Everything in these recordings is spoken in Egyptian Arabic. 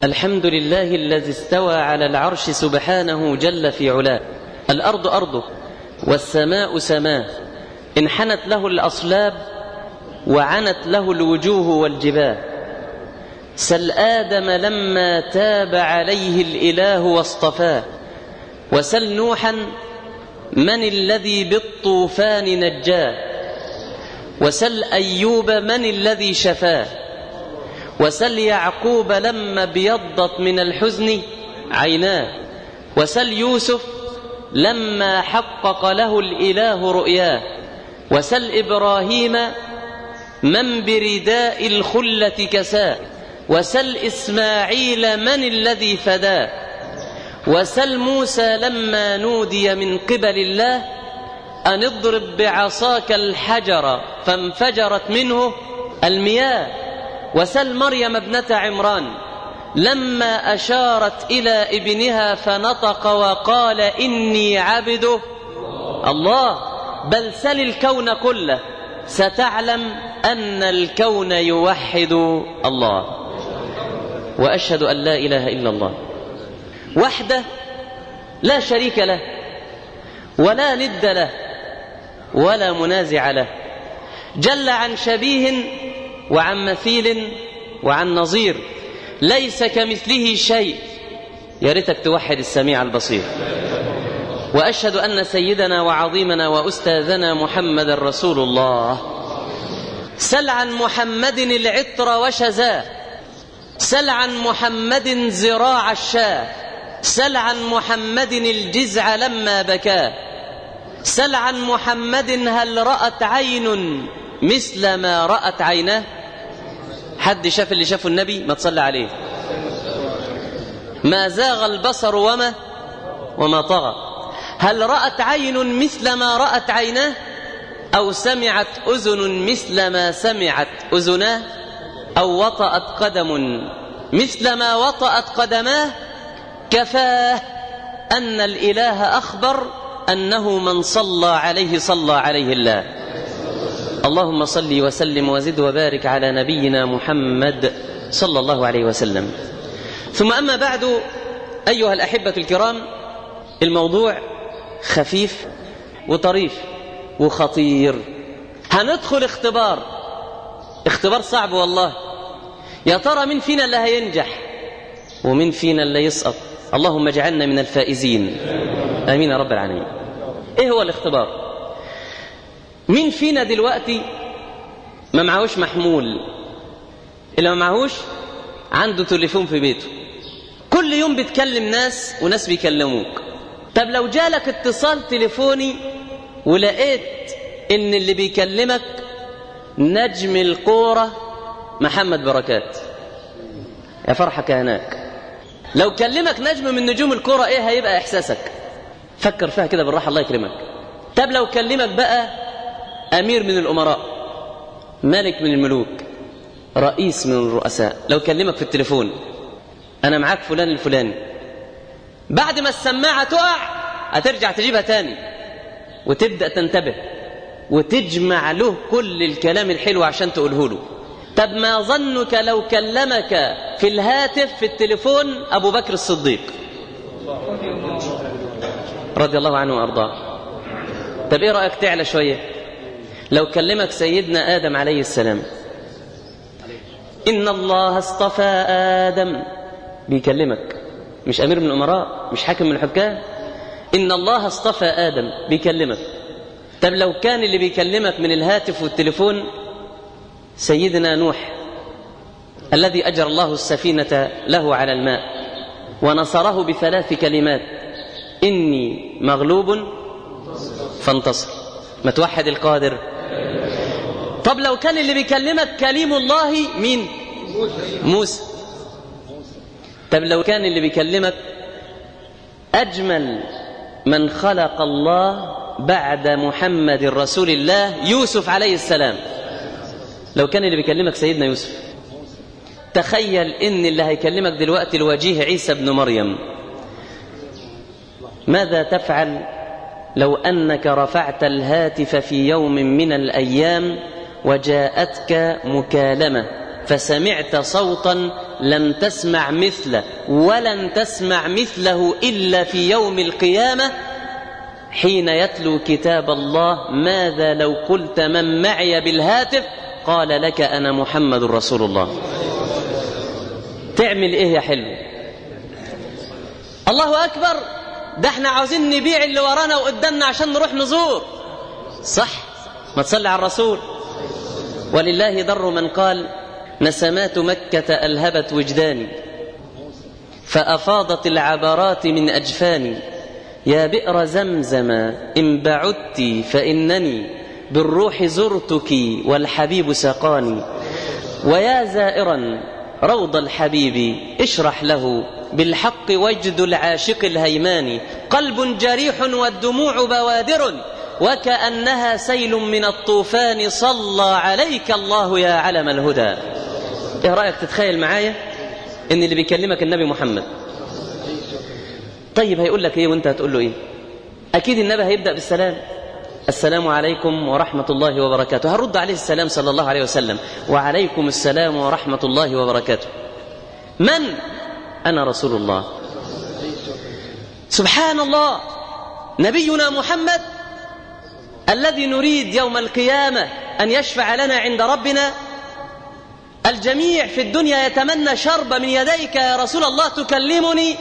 الحمد لله الذي استوى على العرش سبحانه جل في علاه الأرض أرضه والسماء سماه انحنت له الأصلاب وعنت له الوجوه والجباه سل آدم لما تاب عليه الإله واصطفاه وسل نوحا من الذي بالطوفان نجاه وسل أيوب من الذي شفاه وسل يعقوب لما ابيضت من الحزن عيناه وسل يوسف لما حقق له الإله رؤياه وسل إبراهيم من برداء الخلة كساه وسل إسماعيل من الذي فداه وسل موسى لما نودي من قبل الله أن اضرب بعصاك الحجر فانفجرت منه المياه وسل مريم ابنة عمران لما أشارت إلى ابنها فنطق وقال إني عبده الله بل سل الكون كله ستعلم أن الكون يوحد الله وأشهد أن لا إله إلا الله وحده لا شريك له ولا ند له ولا منازع له جل عن شبيه وعن مثيل وعن نظير ليس كمثله شيء يا ريتك توحد السميع البصير واشهد ان سيدنا وعظيمنا واستاذنا محمد رسول الله سل عن محمد العطر وشزاه سل عن محمد زراع الشاه سل عن محمد الجزع لما بكاه سل عن محمد هل رأت عين مثل ما رأت عيناه حد شاف اللي شافه النبي ما تصلى عليه ما زاغ البصر وما وما طغى هل رأت عين مثل ما رأت عيناه أو سمعت أذن مثل ما سمعت أذناه أو وطأت قدم مثل ما وطأت قدماه كفاه أن الإله أخبر أنه من صلى عليه صلى عليه الله اللهم صل وسلم وزد وبارك على نبينا محمد صلى الله عليه وسلم ثم أما بعد أيها الأحبة الكرام الموضوع خفيف وطريف وخطير هندخل اختبار اختبار صعب والله يا ترى مين فينا اللي هينجح ومين فينا اللي يسقط اللهم اجعلنا من الفائزين امين يا رب العالمين ايه هو الاختبار مين فينا دلوقتي ما معهوش محمول اللي ما معهوش عنده تليفون في بيته كل يوم بتكلم ناس وناس بيكلموك طب لو جالك اتصال تليفوني ولقيت ان اللي بيكلمك نجم الكوره محمد بركات يا فرحك هناك لو كلمك نجم من نجوم الكرة ايه هيبقى احساسك فكر فيها كده بالراحة الله يكرمك طب لو كلمك بقى امير من الامراء ملك من الملوك رئيس من الرؤساء لو كلمك في التليفون انا معاك فلان الفلاني بعد ما السماعة تقع هترجع تجيبها تاني وتبدأ تنتبه وتجمع له كل الكلام الحلو عشان تقوله له طب ما ظنك لو كلمك في الهاتف في التليفون أبو بكر الصديق رضي الله عنه وأرضاه طب إيه رأيك تعلى شوية لو كلمك سيدنا آدم عليه السلام إن الله اصطفى آدم بيكلمك مش أمير من الأمراء مش حاكم من الحكام إن الله اصطفى آدم بيكلمك طب لو كان اللي بيكلمك من الهاتف والتليفون سيدنا نوح الذي أجر الله السفينة له على الماء ونصره بثلاث كلمات إني مغلوب فانتصر ما توحد القادر طب لو كان اللي بيكلمك كليم الله مين موسى طب لو كان اللي بيكلمك أجمل من خلق الله بعد محمد رسول الله يوسف عليه السلام لو كان اللي بيكلمك سيدنا يوسف تخيل ان اللي هيكلمك دلوقتي الوجيه عيسى بن مريم ماذا تفعل لو انك رفعت الهاتف في يوم من الايام وجاءتك مكالمه فسمعت صوتا لم تسمع مثله ولن تسمع مثله إلا في يوم القيامة حين يتلو كتاب الله ماذا لو قلت من معي بالهاتف قال لك أنا محمد رسول الله تعمل إيه يا حلو الله أكبر ده احنا عاوزين نبيع اللي ورانا وقدامنا عشان نروح نزور صح ما تصلي على الرسول ولله در من قال نسمات مكة ألهبت وجداني فأفاضت العبرات من أجفاني يا بئر زمزم إن بعدت فإنني بالروح زرتك والحبيب سقاني ويا زائرا روض الحبيب اشرح له بالحق وجد العاشق الهيمان قلب جريح والدموع بوادر وكأنها سيل من الطوفان صلى عليك الله يا علم الهدى ايه رأيك تتخيل معايا ان اللي بيكلمك النبي محمد طيب هيقول لك ايه وانت هتقول له ايه اكيد النبي هيبدأ بالسلام السلام عليكم ورحمة الله وبركاته هرد عليه السلام صلى الله عليه وسلم وعليكم السلام ورحمة الله وبركاته من أنا رسول الله سبحان الله نبينا محمد الذي نريد يوم القيامة أن يشفع لنا عند ربنا الجميع في الدنيا يتمنى شرب من يديك يا رسول الله تكلمني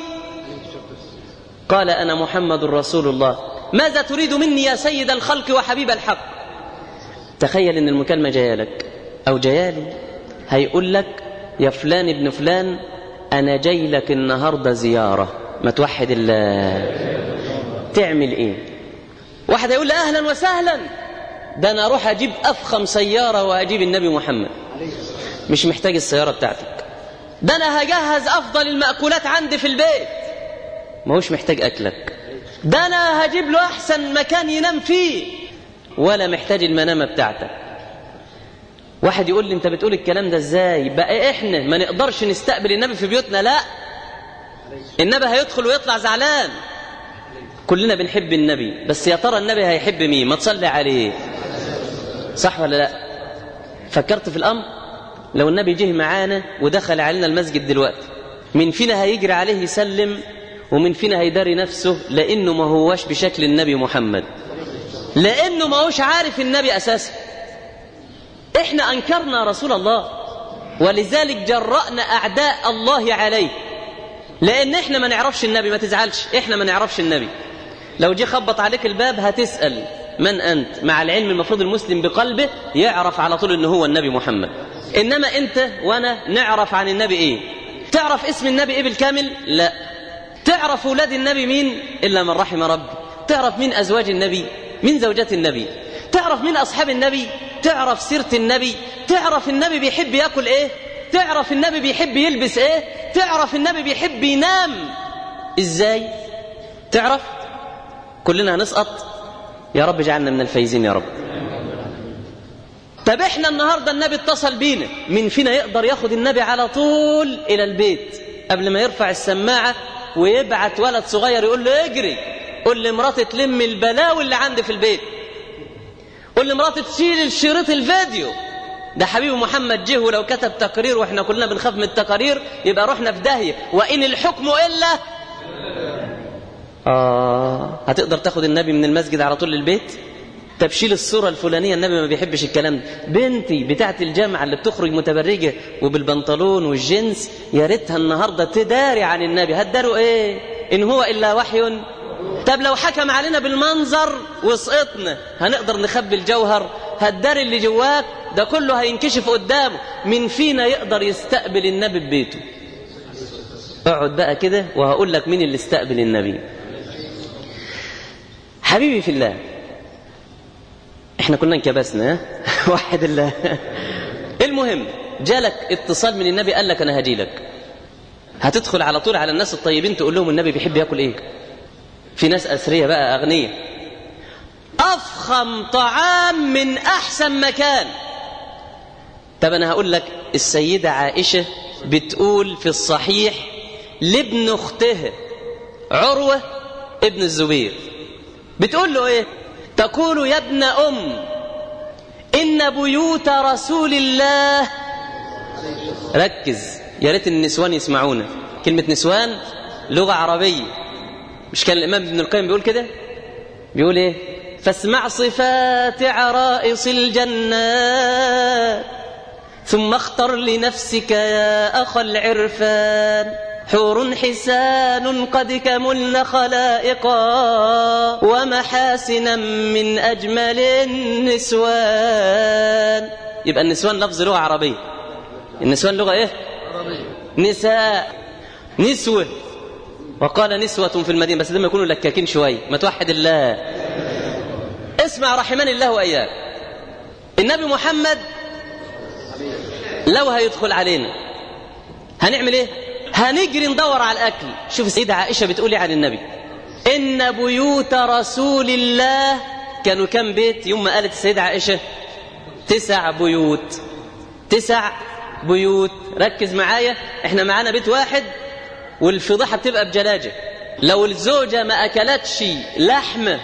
قال أنا محمد رسول الله ماذا تريد مني يا سيد الخلق وحبيب الحق تخيل ان المكالمة جاية لك او جايالي هيقول لك يا فلان ابن فلان انا جاي لك النهاردة زيارة ما توحد الله تعمل ايه واحد هيقول لي اهلا وسهلا ده انا اروح اجيب افخم سيارة واجيب النبي محمد مش محتاج السيارة بتاعتك ده انا هجهز افضل المأكولات عندي في البيت ما هوش محتاج اكلك ده انا هجيب له احسن مكان ينام فيه ولا محتاج المنامه بتاعتك واحد يقول لي انت بتقول الكلام ده ازاي بقى احنا ما نقدرش نستقبل النبي في بيوتنا لا النبي هيدخل ويطلع زعلان كلنا بنحب النبي بس يا ترى النبي هيحب مين ما تصلي عليه صح ولا لا فكرت في الامر لو النبي جه معانا ودخل علينا المسجد دلوقتي مين فينا هيجري عليه يسلم ومن فينا هيداري نفسه لانه ما هوش بشكل النبي محمد لانه ما هوش عارف النبي اساسا احنا انكرنا رسول الله ولذلك جرأنا اعداء الله عليه لان احنا ما نعرفش النبي ما تزعلش احنا ما نعرفش النبي لو جه خبط عليك الباب هتسأل من انت مع العلم المفروض المسلم بقلبه يعرف على طول ان هو النبي محمد انما انت وانا نعرف عن النبي ايه تعرف اسم النبي ايه بالكامل لا تعرف أولاد النبي مين إلا من رحم ربي تعرف مين أزواج النبي من زوجات النبي تعرف مين أصحاب النبي تعرف سيرة النبي تعرف النبي بيحب يأكل إيه تعرف النبي بيحب يلبس إيه تعرف النبي بيحب ينام إزاي تعرف كلنا هنسقط يا رب اجعلنا من الفايزين يا رب طب احنا النهارده النبي اتصل بينا مين فينا يقدر ياخد النبي على طول الى البيت قبل ما يرفع السماعه ويبعت ولد صغير يقول له اجري قول لمراتي تلم البلاوي اللي عندي في البيت قول لمراتي تشيل الشريط الفيديو ده حبيبي محمد جه ولو كتب تقرير واحنا كلنا بنخاف من التقارير يبقى رحنا في داهيه وان الحكم الا اه هتقدر تاخد النبي من المسجد على طول للبيت طب شيل الصوره الفلانيه النبي ما بيحبش الكلام ده بنتي بتاعت الجامعه اللي بتخرج متبرجه وبالبنطلون والجنس يا ريتها النهارده تداري عن النبي هتداروا ايه ان هو الا وحي طب لو حكم علينا بالمنظر وسقطنا هنقدر نخبي الجوهر هتداري اللي جواك ده كله هينكشف قدامه من فينا يقدر يستقبل النبي ببيته اقعد بقى كده وهقول لك مين اللي استقبل النبي حبيبي في الله احنا كنا انكبسنا واحد الله المهم جالك اتصال من النبي قال لك انا هجي لك هتدخل على طول على الناس الطيبين تقول لهم النبي بيحب ياكل ايه في ناس اثريه بقى اغنياء افخم طعام من احسن مكان طب انا هقول لك السيده عائشه بتقول في الصحيح لابن اختها عروه ابن الزبير بتقول له ايه تقول يا ابن أم إن بيوت رسول الله ركز يا ريت النسوان يسمعونا كلمة نسوان لغة عربية مش كان الإمام ابن القيم بيقول كده بيقول إيه فاسمع صفات عرائص الجنات ثم اختر لنفسك يا أخ العرفان حور حسان قد كملن خلائقا ومحاسنا من أجمل النسوان يبقى النسوان لفظ لغة عربية النسوان لغة إيه؟ عربية نساء نسوة وقال نسوة في المدينة بس لما يكونوا لكاكين شوية ما توحد الله اسمع رحمن الله وإياك النبي محمد لو هيدخل علينا هنعمل ايه هنجري ندور على الاكل شوف السيدة عائشة بتقولي عن النبي ان بيوت رسول الله كانوا كم بيت يوم ما قالت السيدة عائشة تسع بيوت تسع بيوت ركز معايا احنا معانا بيت واحد والفضيحة بتبقى بجلاجة لو الزوجة ما أكلتش لحمة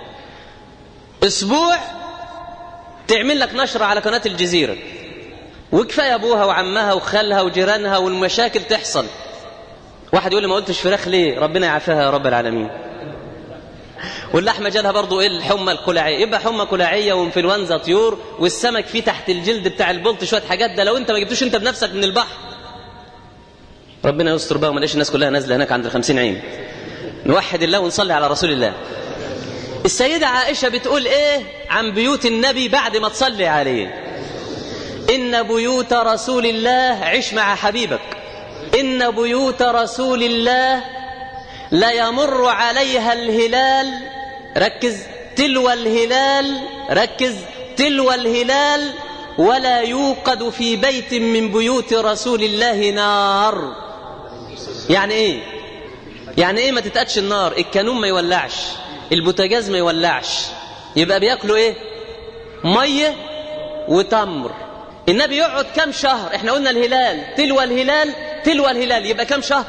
أسبوع تعمل لك نشرة على قناة الجزيرة وكفاية أبوها وعمها وخالها وجيرانها والمشاكل تحصل واحد يقول لي ما قلتش فراخ ليه ربنا يعافيها يا رب العالمين واللحمة جالها برضو ايه الحمى القلاعية يبقى حمى قلاعية وانفلونزا طيور والسمك فيه تحت الجلد بتاع البلط شوية حاجات ده لو انت ما جبتوش انت بنفسك من البحر ربنا يستر بقى وما الناس كلها نازله هناك عند الخمسين عين نوحد الله ونصلي على رسول الله السيدة عائشة بتقول ايه عن بيوت النبي بعد ما تصلي عليه إن بيوت رسول الله عش مع حبيبك إن بيوت رسول الله ليمر عليها الهلال ركز تلو الهلال ركز تلو الهلال ولا يوقد في بيت من بيوت رسول الله نار يعني ايه يعني ايه ما تتقدش النار الكانون ما يولعش البوتاجاز ما يولعش يبقى بياكلوا ايه ميه وتمر النبي يقعد كم شهر احنا قلنا الهلال تلو الهلال تلو الهلال يبقى كم شهر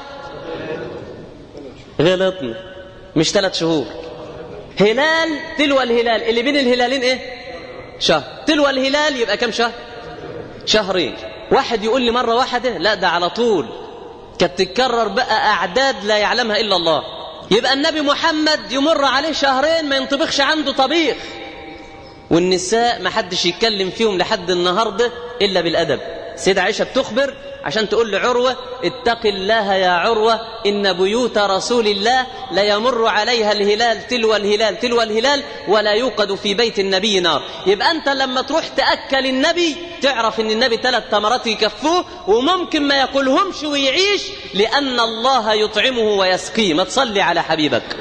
غلطنا مش ثلاث شهور هلال تلو الهلال اللي بين الهلالين ايه شهر تلو الهلال يبقى كم شهر شهرين واحد يقول لي مرة واحدة لا ده على طول كانت تتكرر بقى أعداد لا يعلمها إلا الله يبقى النبي محمد يمر عليه شهرين ما ينطبخش عنده طبيخ والنساء ما حدش يتكلم فيهم لحد النهاردة إلا بالأدب سيدة عائشة بتخبر عشان تقول لعروة اتق الله يا عروة إن بيوت رسول الله لا يمر عليها الهلال تلو الهلال تلو الهلال ولا يوقد في بيت النبي نار يبقى أنت لما تروح تأكل النبي تعرف إن النبي ثلاث تمرات يكفوه وممكن ما ياكلهمش ويعيش لأن الله يطعمه ويسقيه ما تصلي على حبيبك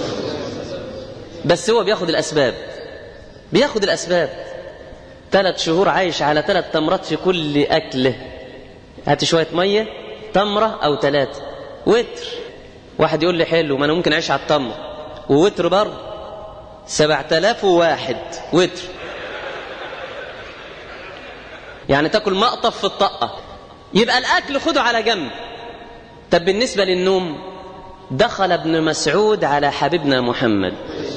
بس هو بياخد الأسباب بياخد الأسباب ثلاث شهور عايش على ثلاث تمرات في كل أكله هات شوية مية تمرة أو ثلاثة وتر واحد يقول لي حلو ما أنا ممكن أعيش على التمر ووتر برضه سبعة آلاف وواحد وتر يعني تاكل مقطف في الطقة يبقى الأكل خده على جنب طب بالنسبة للنوم دخل ابن مسعود على حبيبنا محمد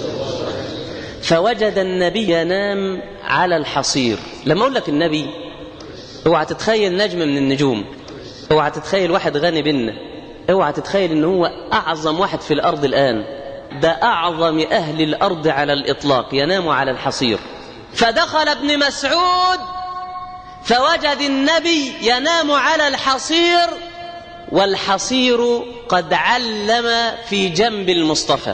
فوجد النبي ينام على الحصير لما أقول لك النبي اوعى تتخيل نجم من النجوم اوعى تتخيل واحد غني بينا اوعى تتخيل ان هو اعظم واحد في الارض الان ده اعظم اهل الارض على الاطلاق ينام على الحصير فدخل ابن مسعود فوجد النبي ينام على الحصير والحصير قد علم في جنب المصطفى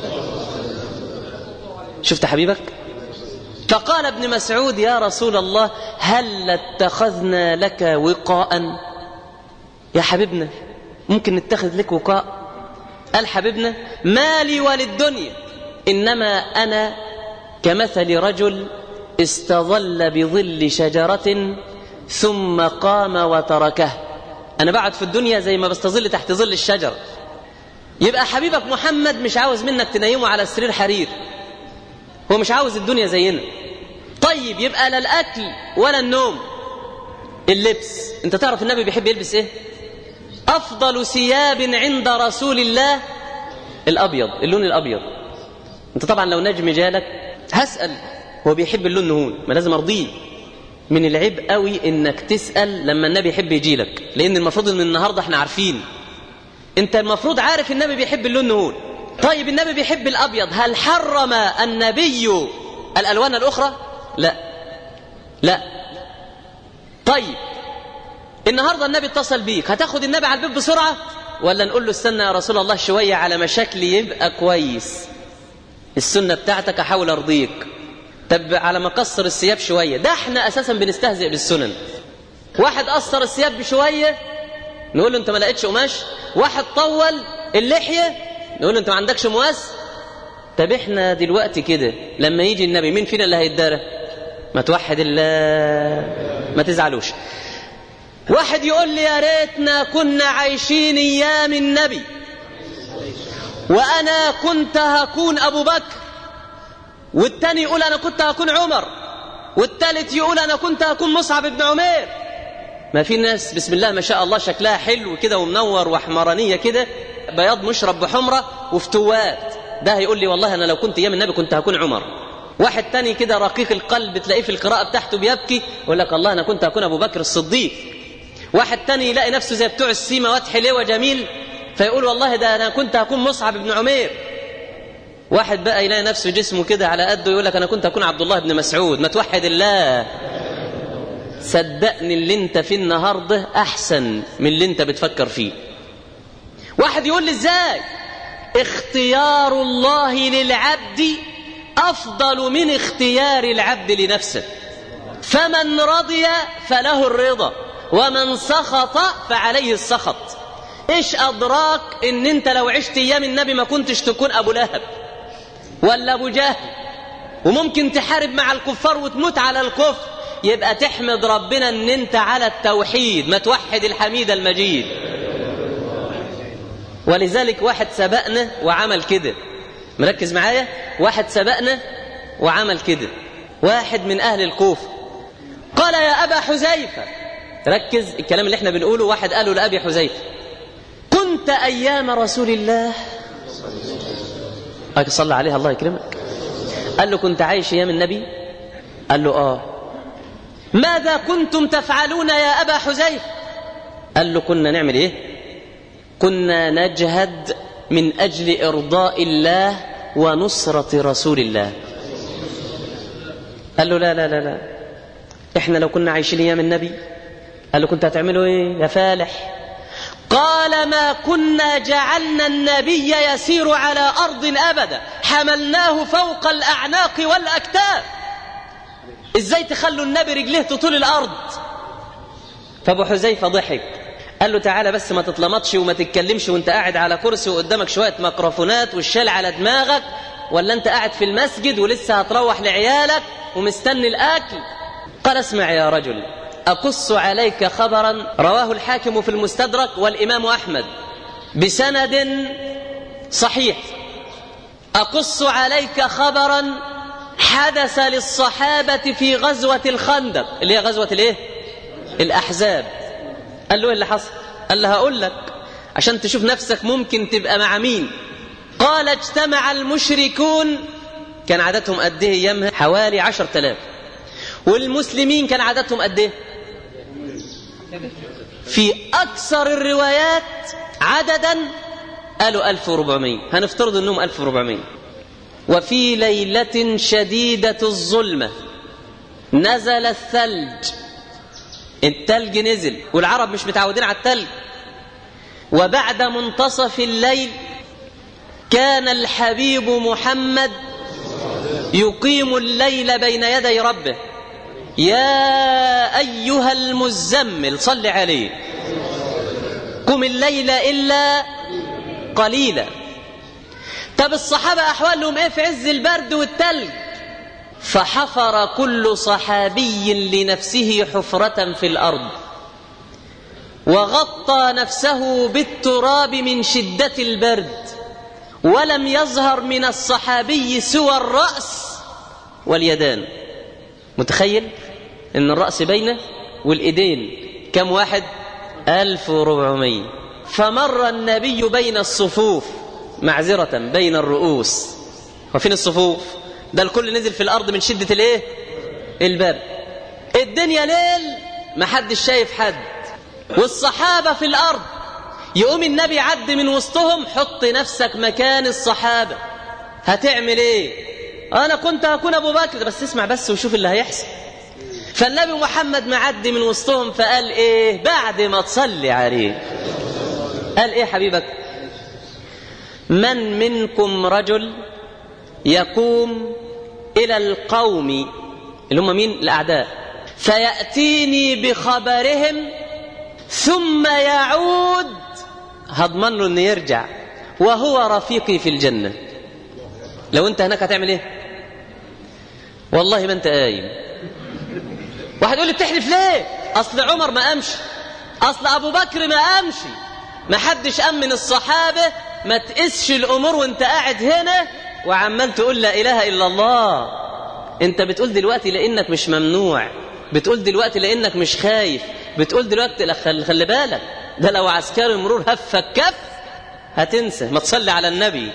شفت حبيبك فقال ابن مسعود يا رسول الله هل اتخذنا لك وقاء يا حبيبنا ممكن نتخذ لك وقاء قال حبيبنا ما لي وللدنيا إنما أنا كمثل رجل استظل بظل شجرة ثم قام وتركه أنا بعد في الدنيا زي ما بستظل تحت ظل الشجر يبقى حبيبك محمد مش عاوز منك تنيمه على السرير حرير هو مش عاوز الدنيا زينا طيب يبقى لا الأكل ولا النوم اللبس انت تعرف النبي بيحب يلبس ايه أفضل ثياب عند رسول الله الأبيض اللون الأبيض انت طبعا لو نجم جالك هسأل هو بيحب اللون نهون ما لازم أرضيه من العيب قوي انك تسأل لما النبي يحب يجيلك لان المفروض ان النهاردة احنا عارفين انت المفروض عارف النبي بيحب اللون نقول طيب النبي بيحب الابيض هل حرم النبي الالوان الاخرى لا لا طيب النهارده النبي اتصل بيك هتاخد النبي على البيت بسرعه ولا نقول له استنى يا رسول الله شويه على مشاكلي يبقى كويس السنه بتاعتك احاول ارضيك طب على ما قصر الثياب شويه ده احنا اساسا بنستهزئ بالسنن واحد قصر الثياب بشويه نقول له انت ما لقيتش قماش واحد طول اللحيه نقول له انت ما عندكش مواس طب احنا دلوقتي كده لما يجي النبي مين فينا اللي هيتدارى ما توحد الله ما تزعلوش واحد يقول لي يا ريتنا كنا عايشين ايام النبي وانا كنت هكون ابو بكر والتاني يقول انا كنت هكون عمر والتالت يقول انا كنت هكون مصعب بن عمير ما في ناس بسم الله ما شاء الله شكلها حلو كده ومنور واحمرانيه كده بياض مشرب بحمره وفتوات ده هيقول لي والله انا لو كنت ايام النبي كنت هكون عمر واحد تاني كده رقيق القلب تلاقيه في القراءه بتاعته بيبكي يقول لك الله انا كنت هكون ابو بكر الصديق واحد تاني يلاقي نفسه زي بتوع السيما واد حلوه جميل فيقول والله ده انا كنت هكون مصعب بن عمير واحد بقى يلاقي نفسه جسمه كده على قده يقول لك انا كنت هكون عبد الله بن مسعود ما توحد الله صدقني اللي انت فيه النهارده احسن من اللي انت بتفكر فيه واحد يقول لي ازاي اختيار الله للعبد افضل من اختيار العبد لنفسه فمن رضي فله الرضا ومن سخط فعليه السخط ايش ادراك ان انت لو عشت ايام النبي ما كنتش تكون ابو لهب ولا ابو جهل وممكن تحارب مع الكفار وتموت على الكفر يبقى تحمد ربنا ان انت على التوحيد ما توحد الحميد المجيد ولذلك واحد سبقنا وعمل كده مركز معايا واحد سبقنا وعمل كده واحد من اهل الكوفه قال يا ابا حذيفه ركز الكلام اللي احنا بنقوله واحد قاله لابي حذيفه كنت ايام رسول الله صلى عليها الله يكرمك قال له كنت عايش ايام النبي قال له اه ماذا كنتم تفعلون يا ابا حذيفه قال له كنا نعمل ايه كنا نجهد من اجل ارضاء الله ونصره رسول الله قال له لا لا لا لا احنا لو كنا عايشين ايام النبي قال له كنت هتعملوا ايه يا فالح قال ما كنا جعلنا النبي يسير على ارض ابدا حملناه فوق الاعناق والاكتاف ازاي تخلوا النبي رجليه تطول الارض فابو حذيفه ضحك قال له تعالى بس ما تتلمطش وما تتكلمش وانت قاعد على كرسي وقدامك شويه ميكروفونات والشال على دماغك ولا انت قاعد في المسجد ولسه هتروح لعيالك ومستني الاكل قال اسمع يا رجل اقص عليك خبرا رواه الحاكم في المستدرك والامام احمد بسند صحيح اقص عليك خبرا حدث للصحابه في غزوه الخندق اللي هي غزوه الايه الاحزاب قال له ايه اللي حصل قال له هقول لك عشان تشوف نفسك ممكن تبقى مع مين قال اجتمع المشركون كان عددهم قد ايه ايامها حوالي عشر تلاف والمسلمين كان عددهم قد ايه في اكثر الروايات عددا قالوا 1400 هنفترض انهم 1400 وفي ليله شديده الظلمه نزل الثلج التلج نزل والعرب مش متعودين على التلج وبعد منتصف الليل كان الحبيب محمد يقيم الليل بين يدي ربه يا ايها المزمل صل عليه قم الليل الا قليلا طب الصحابه احوالهم ايه في عز البرد والتلج فحفر كل صحابي لنفسه حفره في الارض وغطى نفسه بالتراب من شده البرد ولم يظهر من الصحابي سوى الراس واليدان متخيل ان الراس بينه والايدين كم واحد الف وربعمية فمر النبي بين الصفوف معذرة بين الرؤوس وفين الصفوف ده الكل نزل في الارض من شدة الايه البرد الدنيا ليل محدش شايف حد والصحابة في الأرض يقوم النبي يعدي من وسطهم حط نفسك مكان الصحابة هتعمل ايه انا كنت هكون ابو بكر بس اسمع بس وشوف اللي هيحصل فالنبي محمد معدي من وسطهم فقال ايه بعد ما تصلي عليه قال ايه حبيبك من منكم رجل يقوم الى القوم اللي هم مين الاعداء فياتيني بخبرهم ثم يعود هضمن له انه يرجع وهو رفيقي في الجنه لو انت هناك هتعمل ايه والله ما انت قايم واحد يقول لي بتحلف ليه اصل عمر ما قامش اصل ابو بكر ما قامش ما حدش قام من الصحابه ما تقسش الامور وانت قاعد هنا وعمال تقول لا اله الا الله انت بتقول دلوقتي لانك مش ممنوع بتقول دلوقتي لانك مش خايف بتقول دلوقتي خلي, خلي بالك ده لو عسكري المرور هفك كف هتنسى ما تصلي على النبي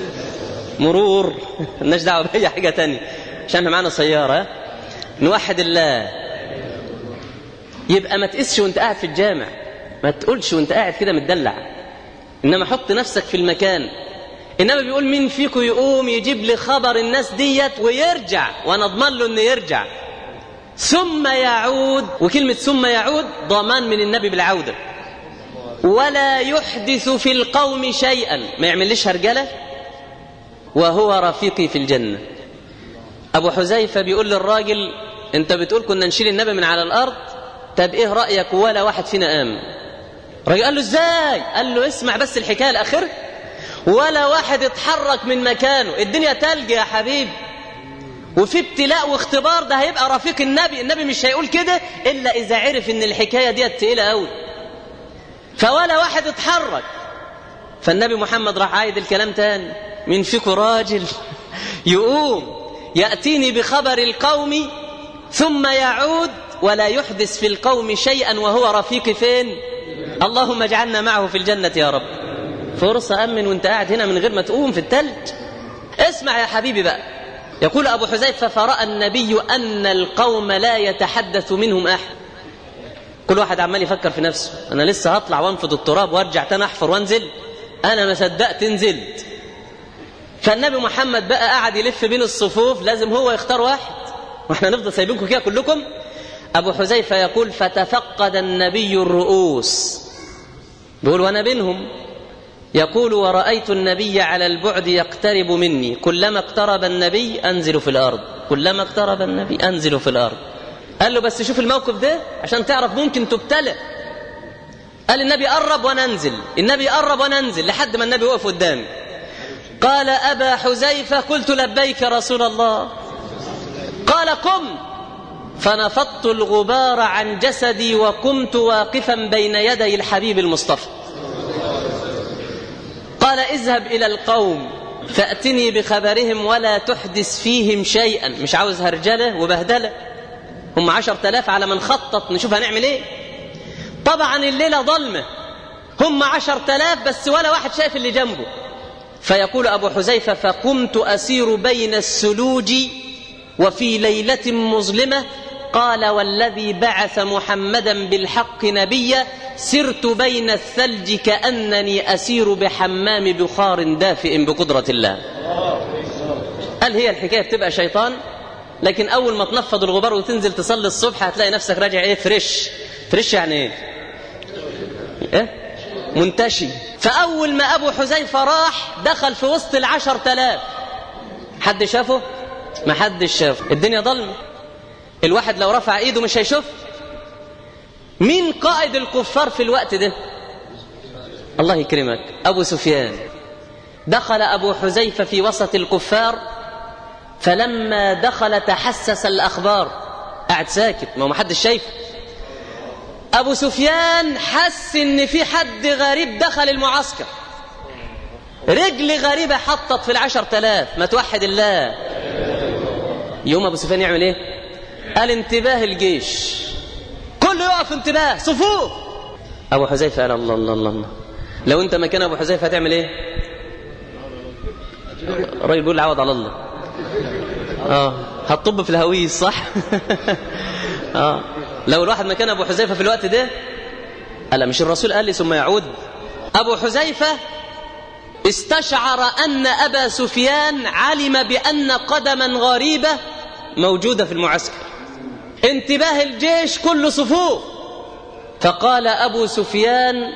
مرور مالناش دعوه باي حاجه تانية عشان احنا معانا سياره نوحد الله يبقى ما تقسش وانت قاعد في الجامع ما تقولش وانت قاعد كده متدلع انما حط نفسك في المكان انما بيقول مين فيكم يقوم يجيب لي خبر الناس ديت ويرجع وانا اضمن له انه يرجع ثم يعود وكلمه ثم يعود ضمان من النبي بالعوده ولا يحدث في القوم شيئا ما يعملش هرجله وهو رفيقي في الجنة أبو حذيفة بيقول للراجل أنت بتقول كنا نشيل النبي من على الأرض طب إيه رأيك ولا واحد فينا قام الراجل قال له إزاي قال له اسمع بس الحكاية الأخيرة ولا واحد اتحرك من مكانه الدنيا تلج يا حبيبي وفي ابتلاء واختبار ده هيبقى رفيق النبي النبي مش هيقول كده إلا إذا عرف إن الحكاية دي تقيلة قوي فولا واحد اتحرك فالنبي محمد راح عايد الكلام تاني من فيكم راجل يقوم يأتيني بخبر القوم ثم يعود ولا يحدث في القوم شيئا وهو رفيقي فين اللهم اجعلنا معه في الجنة يا رب فرصة أمن وانت قاعد هنا من غير ما تقوم في التلج اسمع يا حبيبي بقى يقول أبو حذيفة فرأى النبي أن القوم لا يتحدث منهم أحد كل واحد عمال يفكر في نفسه أنا لسه هطلع وانفض التراب وارجع تاني أحفر وانزل أنا ما صدقت نزلت فالنبي محمد بقى قاعد يلف بين الصفوف لازم هو يختار واحد واحنا نفضل سايبينكم كده كلكم ابو حذيفه يقول فتفقد النبي الرؤوس بيقول وانا بينهم يقول ورأيت النبي على البعد يقترب مني كلما اقترب النبي أنزل في الأرض كلما اقترب النبي أنزل في الأرض قال له بس شوف الموقف ده عشان تعرف ممكن تبتلى قال النبي قرب وانا انزل النبي قرب وانا انزل لحد ما النبي وقف قدامي قال أبا حذيفة قلت لبيك رسول الله قال قم فنفضت الغبار عن جسدي وقمت واقفا بين يدي الحبيب المصطفى قال اذهب إلى القوم فأتني بخبرهم ولا تحدث فيهم شيئا مش عاوز هرجلة وبهدلة هم عشر تلاف على من خطط نشوف هنعمل ايه طبعا الليلة ظلمة هم عشر تلاف بس ولا واحد شايف اللي جنبه فيقول أبو حذيفة فقمت أسير بين السلوج وفي ليلة مظلمة قال والذي بعث محمدا بالحق نبيا سرت بين الثلج كأنني أسير بحمام بخار دافئ بقدرة الله قال هي الحكاية بتبقى شيطان لكن أول ما تنفض الغبار وتنزل تصلي الصبح هتلاقي نفسك راجع إيه فريش فريش يعني إيه, إيه؟ منتشي فأول ما أبو حذيفة راح دخل في وسط العشر تلاف حد شافه؟ ما حدش شافه الدنيا ضلمة الواحد لو رفع ايده مش هيشوف مين قائد الكفار في الوقت ده الله يكرمك أبو سفيان دخل أبو حذيفة في وسط الكفار فلما دخل تحسس الأخبار قاعد ساكت ما هو محدش شايفه أبو سفيان حس إن في حد غريب دخل المعسكر رجل غريبة حطت في العشر تلاف ما توحد الله يوم أبو سفيان يعمل إيه قال انتباه الجيش كله يقف انتباه صفوف أبو حذيفة قال الله الله الله, الله. لو أنت مكان أبو حذيفة هتعمل إيه الراجل بيقول عوض على الله اه هتطب في الهويس صح اه لو الواحد مكان ابو حذيفه في الوقت ده الا مش الرسول قال لي ثم يعود ابو حذيفه استشعر ان ابا سفيان علم بان قدما غريبه موجوده في المعسكر انتباه الجيش كل صفوف فقال ابو سفيان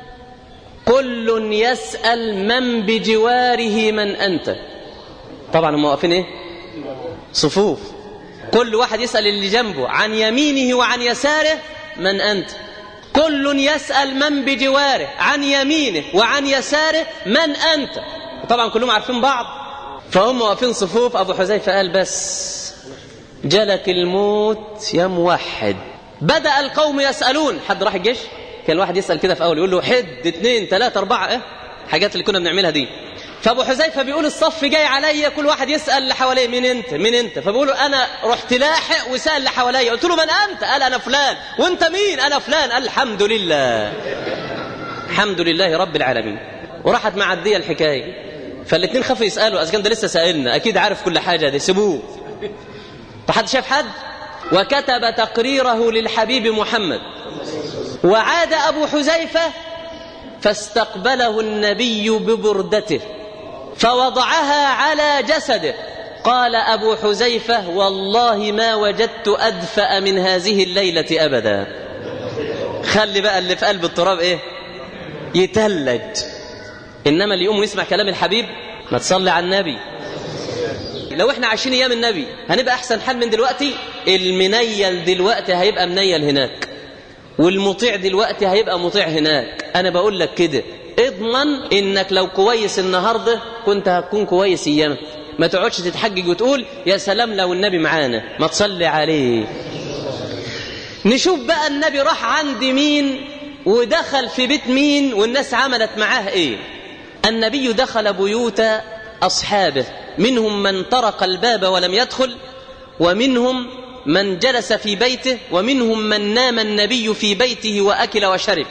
كل يسال من بجواره من انت طبعا هم واقفين ايه صفوف كل واحد يسال اللي جنبه عن يمينه وعن يساره من انت كل يسال من بجواره عن يمينه وعن يساره من انت طبعا كلهم عارفين بعض فهم واقفين صفوف ابو حذيفه قال بس جلك الموت يا موحد بدأ القوم يسألون حد راح الجيش كان الواحد يسأل كده في أول يقول له حد اثنين ثلاثة أربعة إيه حاجات اللي كنا بنعملها دي فأبو حذيفة بيقول الصف جاي عليا كل واحد يسأل اللي حواليه مين أنت مين أنت فبيقول أنا رحت لاحق وسأل اللي حواليا قلت له من أنت قال أنا فلان وأنت مين أنا فلان قال الحمد لله الحمد لله رب العالمين وراحت معدية الحكاية فالاثنين خافوا يسألوا إذا كان ده لسه سائلنا أكيد عارف كل حاجة دي سيبوه فحد شاف حد وكتب تقريره للحبيب محمد وعاد أبو حذيفة فاستقبله النبي ببردته فوضعها على جسده قال أبو حذيفة والله ما وجدت أدفأ من هذه الليلة أبدا خلي بقى اللي في قلب التراب إيه يتلج إنما اللي يقوم يسمع كلام الحبيب ما تصلي على النبي لو احنا عايشين ايام النبي هنبقى احسن حال من دلوقتي المنيل دلوقتي هيبقى منيل هناك والمطيع دلوقتي هيبقى مطيع هناك انا بقول لك كده اضمن انك لو كويس النهارده كنت هتكون كويس ايام ما تقعدش تتحجج وتقول يا سلام لو النبي معانا ما تصلي عليه نشوف بقى النبي راح عند مين ودخل في بيت مين والناس عملت معاه ايه النبي دخل بيوت اصحابه منهم من طرق الباب ولم يدخل ومنهم من جلس في بيته ومنهم من نام النبي في بيته واكل وشرب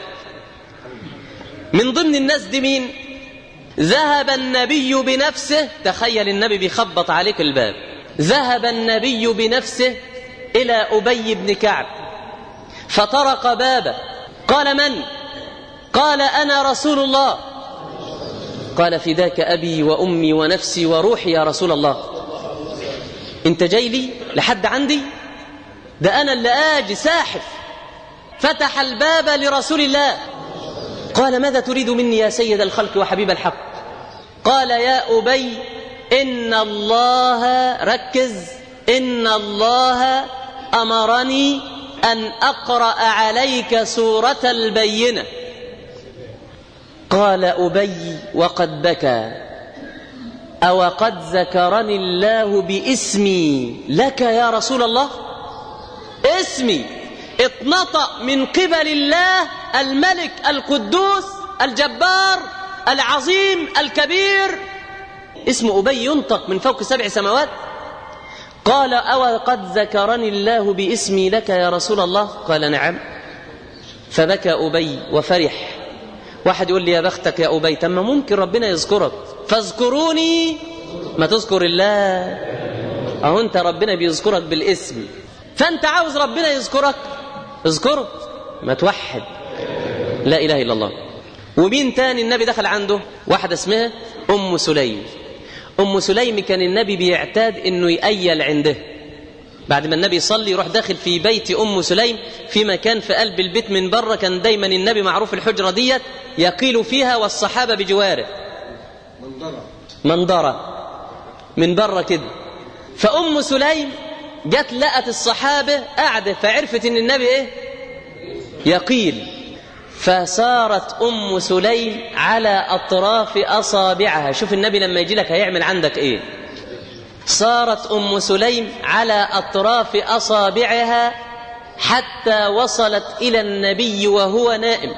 من ضمن الناس دي مين ذهب النبي بنفسه تخيل النبي بيخبط عليك الباب ذهب النبي بنفسه الى ابي بن كعب فطرق بابه قال من قال انا رسول الله قال فداك أبي وأمي ونفسي وروحي يا رسول الله أنت جاي لي لحد عندي ده أنا اللي آجي ساحف فتح الباب لرسول الله قال ماذا تريد مني يا سيد الخلق وحبيب الحق قال يا أبي إن الله ركز إن الله أمرني أن أقرأ عليك سورة البينة قال أبي وقد بكى أو قد ذكرني الله باسمي لك يا رسول الله اسمي اتنطق من قبل الله الملك القدوس الجبار العظيم الكبير اسم أبي ينطق من فوق سبع سماوات قال أو قد ذكرني الله باسمي لك يا رسول الله قال نعم فبكى أبي وفرح واحد يقول لي يا بختك يا أبي تم ممكن ربنا يذكرك فاذكروني ما تذكر الله أهو أنت ربنا بيذكرك بالاسم فأنت عاوز ربنا يذكرك اذكره ما توحد لا إله إلا الله ومين تاني النبي دخل عنده واحدة اسمها أم سليم أم سليم كان النبي بيعتاد أنه يأيل عنده بعد ما النبي يصلي يروح داخل في بيت أم سليم في مكان في قلب البيت من بره كان دايما النبي معروف الحجرة ديت يقيل فيها والصحابة بجواره منظرة منظرة من بره كده فأم سليم جت لقت الصحابة قاعدة فعرفت ان النبي ايه يقيل فصارت أم سليم على أطراف أصابعها شوف النبي لما يجي لك هيعمل عندك ايه صارت أم سليم على أطراف أصابعها حتى وصلت إلى النبي وهو نائم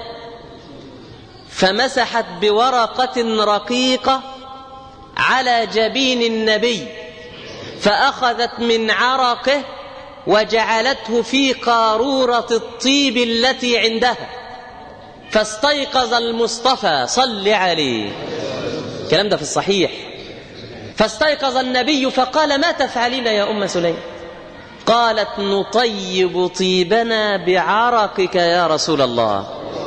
فمسحت بورقة رقيقة على جبين النبي فأخذت من عرقه وجعلته في قارورة الطيب التي عندها فاستيقظ المصطفى صل عليه الكلام ده في الصحيح فاستيقظ النبي فقال ما تفعلين يا أم سليم قالت نطيب طيبنا بعرقك يا رسول الله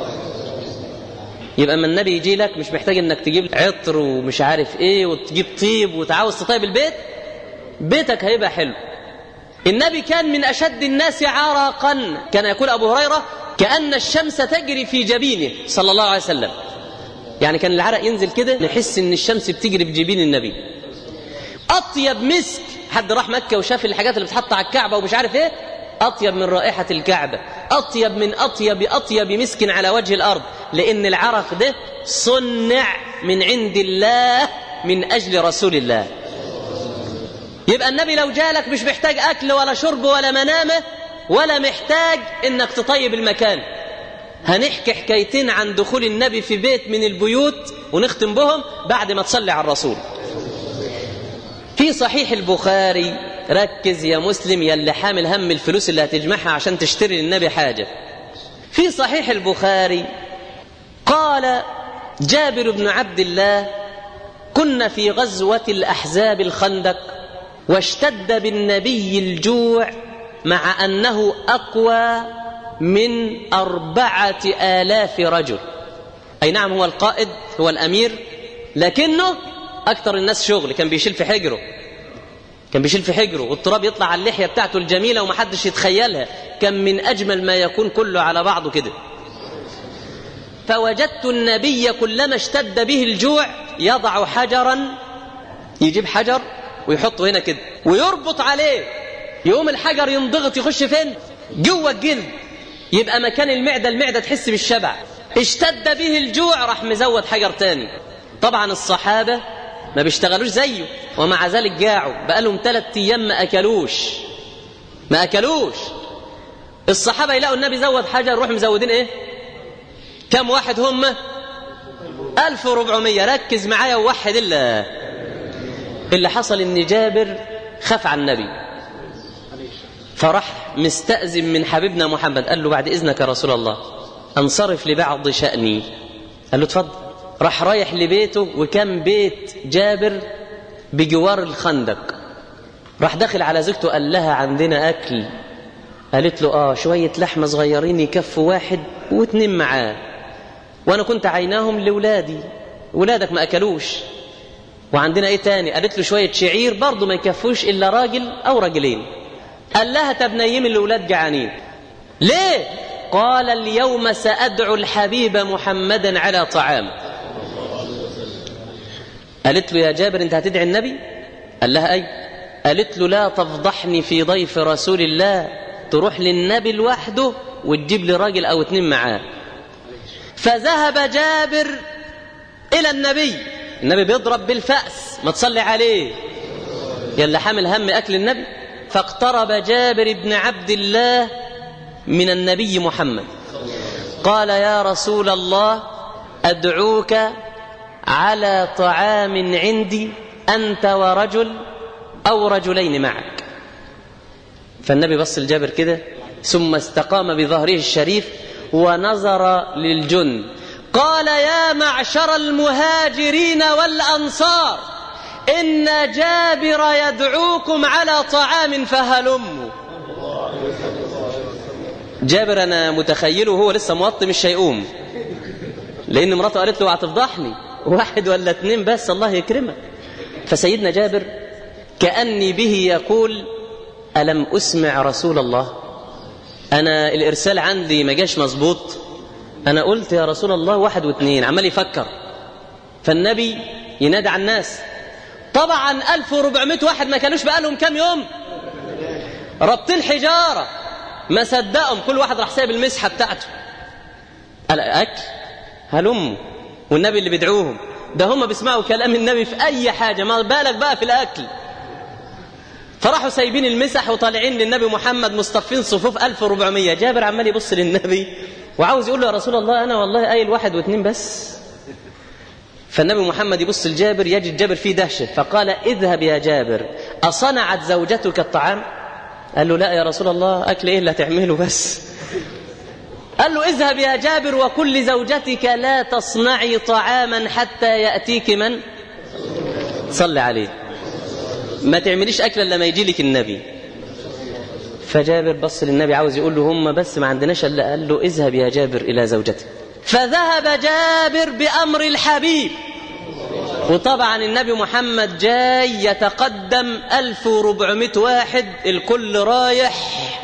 يبقى اما النبي يجي لك مش محتاج انك تجيب عطر ومش عارف ايه وتجيب طيب وتعاوز تطيب البيت بيتك هيبقى حلو النبي كان من اشد الناس عرقا كان يقول ابو هريره كان الشمس تجري في جبينه صلى الله عليه وسلم يعني كان العرق ينزل كده نحس ان الشمس بتجري بجبين النبي اطيب مسك حد راح مكه وشاف الحاجات اللي بتحط على الكعبه ومش عارف ايه اطيب من رائحه الكعبه اطيب من اطيب اطيب مسك على وجه الارض لان العرق ده صنع من عند الله من اجل رسول الله يبقى النبي لو جالك مش محتاج اكل ولا شرب ولا منامه ولا محتاج انك تطيب المكان هنحكي حكايتين عن دخول النبي في بيت من البيوت ونختم بهم بعد ما تصلي على الرسول في صحيح البخاري ركز يا مسلم يا اللي حامل هم الفلوس اللي هتجمعها عشان تشتري للنبي حاجة في صحيح البخاري قال جابر بن عبد الله كنا في غزوة الأحزاب الخندق واشتد بالنبي الجوع مع أنه أقوى من أربعة آلاف رجل أي نعم هو القائد هو الأمير لكنه أكثر الناس شغل كان بيشيل في حجره كان بيشيل في حجره والتراب يطلع على اللحية بتاعته الجميلة ومحدش يتخيلها كان من أجمل ما يكون كله على بعضه كده فوجدت النبي كلما اشتد به الجوع يضع حجرا يجيب حجر ويحطه هنا كده ويربط عليه يقوم الحجر ينضغط يخش فين جوه الجلد يبقى مكان المعدة المعدة تحس بالشبع اشتد به الجوع راح مزود حجر تاني طبعا الصحابة ما بيشتغلوش زيه ومع ذلك جاعوا بقالهم ثلاث أيام ما أكلوش ما أكلوش الصحابة يلاقوا النبي زود حجر يروح مزودين إيه كم واحد هم 1400 ركز معايا ووحد الله اللي حصل ان جابر خاف على النبي فراح مستأذن من حبيبنا محمد قال له بعد إذنك يا رسول الله أنصرف لبعض شأني قال له اتفضل راح رايح لبيته وكان بيت جابر بجوار الخندق راح داخل على زوجته قال لها عندنا أكل قالت له آه شوية لحمة صغيرين يكفوا واحد واتنين معاه وأنا كنت عيناهم لولادي ولادك ما أكلوش وعندنا ايه تاني قالت له شويه شعير برضه ما يكفوش الا راجل او راجلين قال لها طب نيم الاولاد جعانين ليه قال اليوم سادعو الحبيب محمدا على طعام قالت له يا جابر انت هتدعي النبي قال لها اي قالت له لا تفضحني في ضيف رسول الله تروح للنبي لوحده وتجيب لي راجل او اتنين معاه فذهب جابر الى النبي النبي بيضرب بالفأس ما تصلي عليه يلا حامل هم أكل النبي فاقترب جابر بن عبد الله من النبي محمد قال يا رسول الله أدعوك على طعام عندي أنت ورجل أو رجلين معك فالنبي بص لجابر كده ثم استقام بظهره الشريف ونظر للجند قال يا معشر المهاجرين والأنصار إن جابر يدعوكم على طعام فهلموا جابر أنا متخيله هو لسه موطي مش هيقوم لأن مراته قالت له هتفضحني واحد ولا اتنين بس الله يكرمك فسيدنا جابر كأني به يقول ألم أسمع رسول الله أنا الإرسال عندي ما جاش مظبوط أنا قلت يا رسول الله واحد واثنين عمال يفكر فالنبي ينادي على الناس طبعا 1400 واحد ما كانوش بقالهم كام يوم ربطين حجارة ما صدقهم كل واحد راح سايب المسحة بتاعته قال أكل هلموا والنبي اللي بيدعوهم ده هم بيسمعوا كلام النبي في أي حاجة ما بالك بقى في الأكل فراحوا سايبين المسح وطالعين للنبي محمد مصطفين صفوف 1400 جابر عمال يبص للنبي وعاوز يقول له يا رسول الله أنا والله قايل واحد واثنين بس فالنبي محمد يبص لجابر يجد جابر فيه دهشة فقال اذهب يا جابر أصنعت زوجتك الطعام قال له لا يا رسول الله أكل إيه اللي هتعمله بس قال له اذهب يا جابر وكل زوجتك لا تصنعي طعاما حتى يأتيك من صلي عليه ما تعمليش أكل لما يجي لك النبي فجابر بص للنبي عاوز يقول له هم بس ما عندناش الا قال له اذهب يا جابر الى زوجتك فذهب جابر بامر الحبيب وطبعا النبي محمد جاي يتقدم 1400 واحد الكل رايح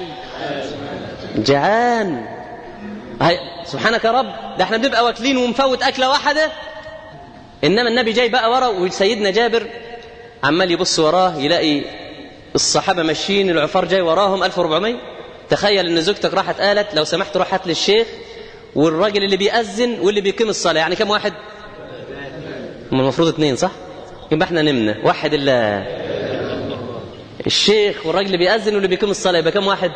جعان هاي سبحانك يا رب ده احنا بنبقى واكلين ومفوت اكله واحده انما النبي جاي بقى ورا وسيدنا جابر عمال يبص وراه يلاقي الصحابه ماشيين العفار جاي وراهم 1400 تخيل ان زوجتك راحت قالت لو سمحت روح هات للشيخ والراجل اللي بيأذن واللي بيقيم الصلاه يعني كم واحد؟ هم المفروض اثنين صح؟ يبقى احنا نمنا واحد الا الشيخ والراجل اللي بيأذن واللي بيقيم الصلاه يبقى كم واحد؟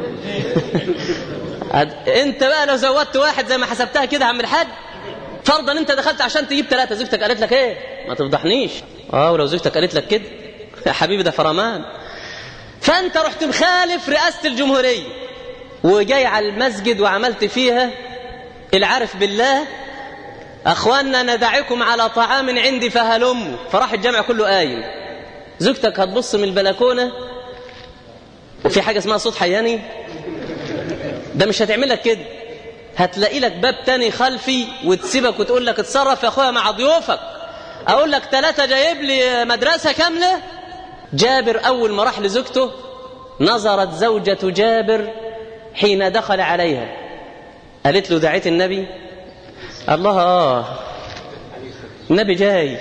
انت بقى لو زودت واحد زي ما حسبتها كده يا عم الحاج فرضا انت دخلت عشان تجيب ثلاثه زوجتك قالت لك ايه؟ ما تفضحنيش اه ولو زوجتك قالت لك كده يا حبيبي ده فرمان فانت رحت مخالف رئاسه الجمهوريه وجاي على المسجد وعملت فيها العارف بالله اخواننا ندعكم على طعام عندي فهلموا فراح الجامع كله قايم زوجتك هتبص من البلكونه وفي حاجه اسمها صوت حياني ده مش هتعمل لك كده هتلاقي لك باب تاني خلفي وتسيبك وتقول لك اتصرف يا اخويا مع ضيوفك اقول لك ثلاثه جايب لي مدرسه كامله جابر اول ما راح لزوجته نظرت زوجة جابر حين دخل عليها قالت له دعيت النبي الله اه النبي جاي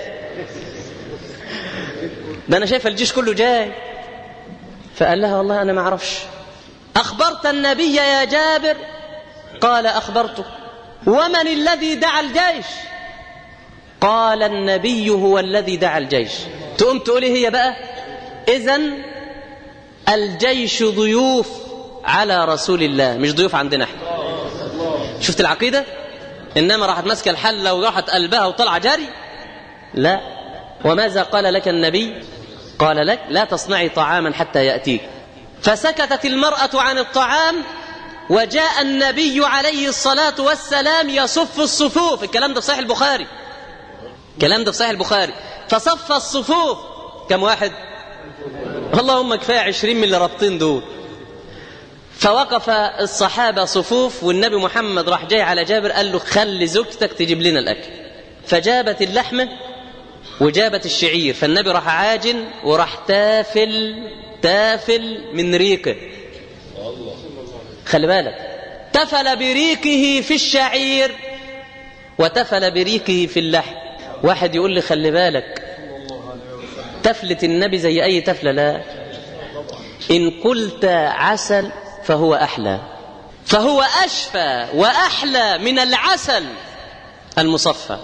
ده انا شايف الجيش كله جاي فقال لها والله انا ما اعرفش اخبرت النبي يا جابر قال اخبرته ومن الذي دعا الجيش قال النبي هو الذي دعا الجيش تقوم تقولي هي بقى اذا الجيش ضيوف على رسول الله مش ضيوف عندنا احنا شفت العقيده انما راحت ماسكه الحله وراحت قلبها وطلع جري لا وماذا قال لك النبي قال لك لا تصنعي طعاما حتى ياتيك فسكتت المراه عن الطعام وجاء النبي عليه الصلاه والسلام يصف الصفوف الكلام ده في صحيح البخاري الكلام ده في صحيح البخاري فصف الصفوف كم واحد اللهم كفايه عشرين من اللي رابطين دول فوقف الصحابة صفوف والنبي محمد راح جاي على جابر قال له خلي زوجتك تجيب لنا الأكل فجابت اللحمة وجابت الشعير فالنبي راح عاجن وراح تافل تافل من ريقه خلي بالك تفل بريقه في الشعير وتفل بريقه في اللحم واحد يقول لي خلي بالك تفلة النبي زي أي تفلة لا إن قلت عسل فهو أحلى فهو أشفى وأحلى من العسل المصفى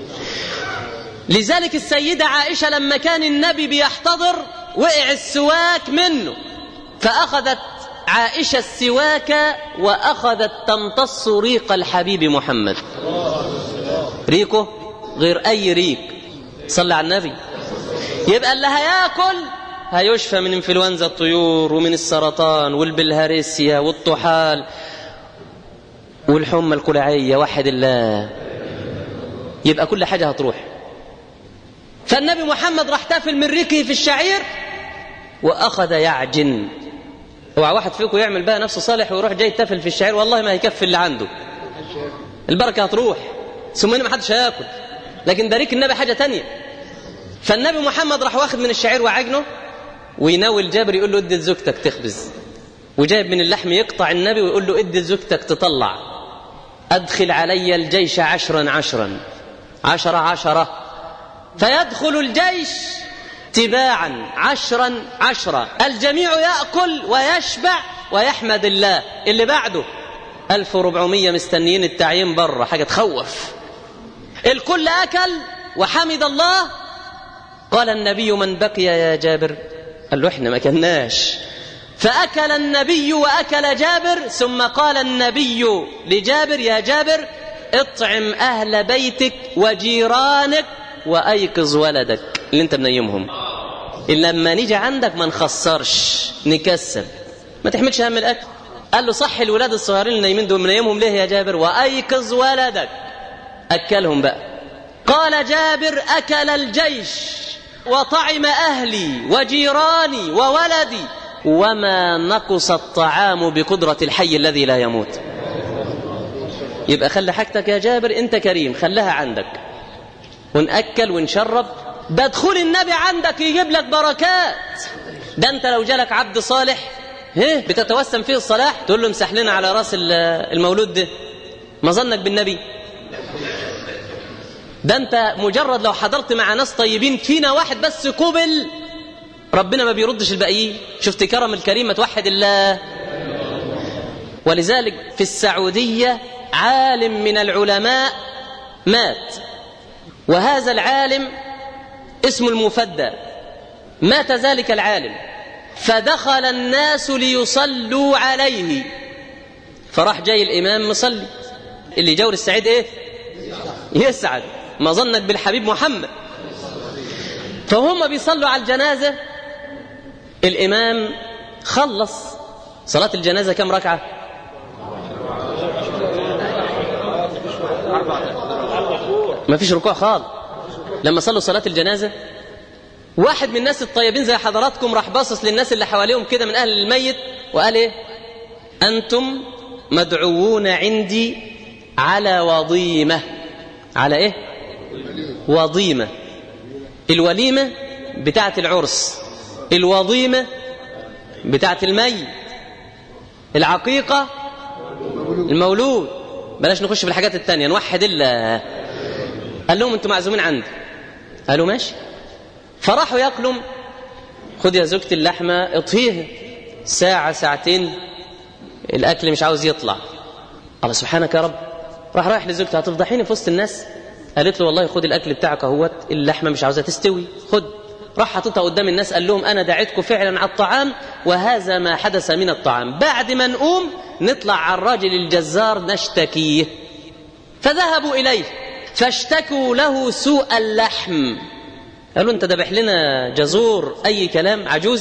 لذلك السيدة عائشة لما كان النبي بيحتضر وقع السواك منه فأخذت عائشة السواك وأخذت تمتص ريق الحبيب محمد ريقه غير أي ريق صلى على النبي يبقى اللي هياكل هيشفى من انفلونزا الطيور ومن السرطان والبلهارسيا والطحال والحمى الكلعية وحد الله يبقى كل حاجة هتروح فالنبي محمد راح تافل من ريقه في الشعير وأخذ يعجن اوعى واحد فيكم يعمل بقى نفسه صالح ويروح جاي تافل في الشعير والله ما هيكفي اللي عنده البركة هتروح ثم ما حدش هياكل لكن ده ريق النبي حاجة تانية فالنبي محمد راح واخد من الشعير وعجنه ويناول جابر يقول له ادي لزوجتك تخبز وجايب من اللحم يقطع النبي ويقول له ادي لزوجتك تطلع ادخل علي الجيش عشرا عشرا عشرة عشرة فيدخل الجيش تباعا عشرا عشرا الجميع يأكل ويشبع ويحمد الله اللي بعده 1400 مستنيين التعيين بره حاجة تخوف الكل أكل وحمد الله قال النبي من بقي يا جابر قال له احنا ما كناش فأكل النبي وأكل جابر ثم قال النبي لجابر يا جابر اطعم أهل بيتك وجيرانك وأيقظ ولدك اللي انت منيمهم لما نيجي عندك ما نخسرش نكسب ما تحملش هم الأكل قال له صح الولاد الصغيرين اللي نايمين دول منيمهم ليه يا جابر وأيقظ ولدك أكلهم بقى قال جابر أكل الجيش وطعم أهلي وجيراني وولدي وما نقص الطعام بقدرة الحي الذي لا يموت يبقى خلي حاجتك يا جابر انت كريم خليها عندك ونأكل ونشرب ده دخول النبي عندك يجيب لك بركات ده انت لو جالك عبد صالح هيه بتتوسم فيه الصلاح تقول له امسح لنا على راس المولود ده ما ظنك بالنبي ده انت مجرد لو حضرت مع ناس طيبين فينا واحد بس قبل ربنا ما بيردش الباقيين شفت كرم الكريم ما توحد الله ولذلك في السعودية عالم من العلماء مات وهذا العالم اسمه المفدى مات ذلك العالم فدخل الناس ليصلوا عليه فراح جاي الإمام مصلي اللي جور السعيد ايه يسعد ما ظنك بالحبيب محمد فهم بيصلوا على الجنازة الإمام خلص صلاة الجنازة كم ركعة ما فيش ركوع خالص لما صلوا صلاة الجنازة واحد من الناس الطيبين زي حضراتكم راح باصص للناس اللي حواليهم كده من أهل الميت وقال إيه أنتم مدعوون عندي على وضيمة على إيه وضيمة الوليمة بتاعة العرس الوضيمة بتاعة الميت العقيقة المولود بلاش نخش في الحاجات التانية نوحد الله قال لهم انتم معزومين عندي قالوا ماشي فراحوا ياكلوا خد يا زوجتي اللحمة اطهيها ساعة ساعتين الأكل مش عاوز يطلع الله سبحانك يا رب راح رايح لزوجته هتفضحيني في وسط الناس قالت له والله خد الأكل بتاعك اهوت اللحمة مش عاوزة تستوي خد راح حاططها قدام الناس قال لهم أنا دعيتكم فعلا على الطعام وهذا ما حدث من الطعام بعد ما نقوم نطلع على الراجل الجزار نشتكيه فذهبوا إليه فاشتكوا له سوء اللحم قالوا انت ذبح لنا جزور أي كلام عجوز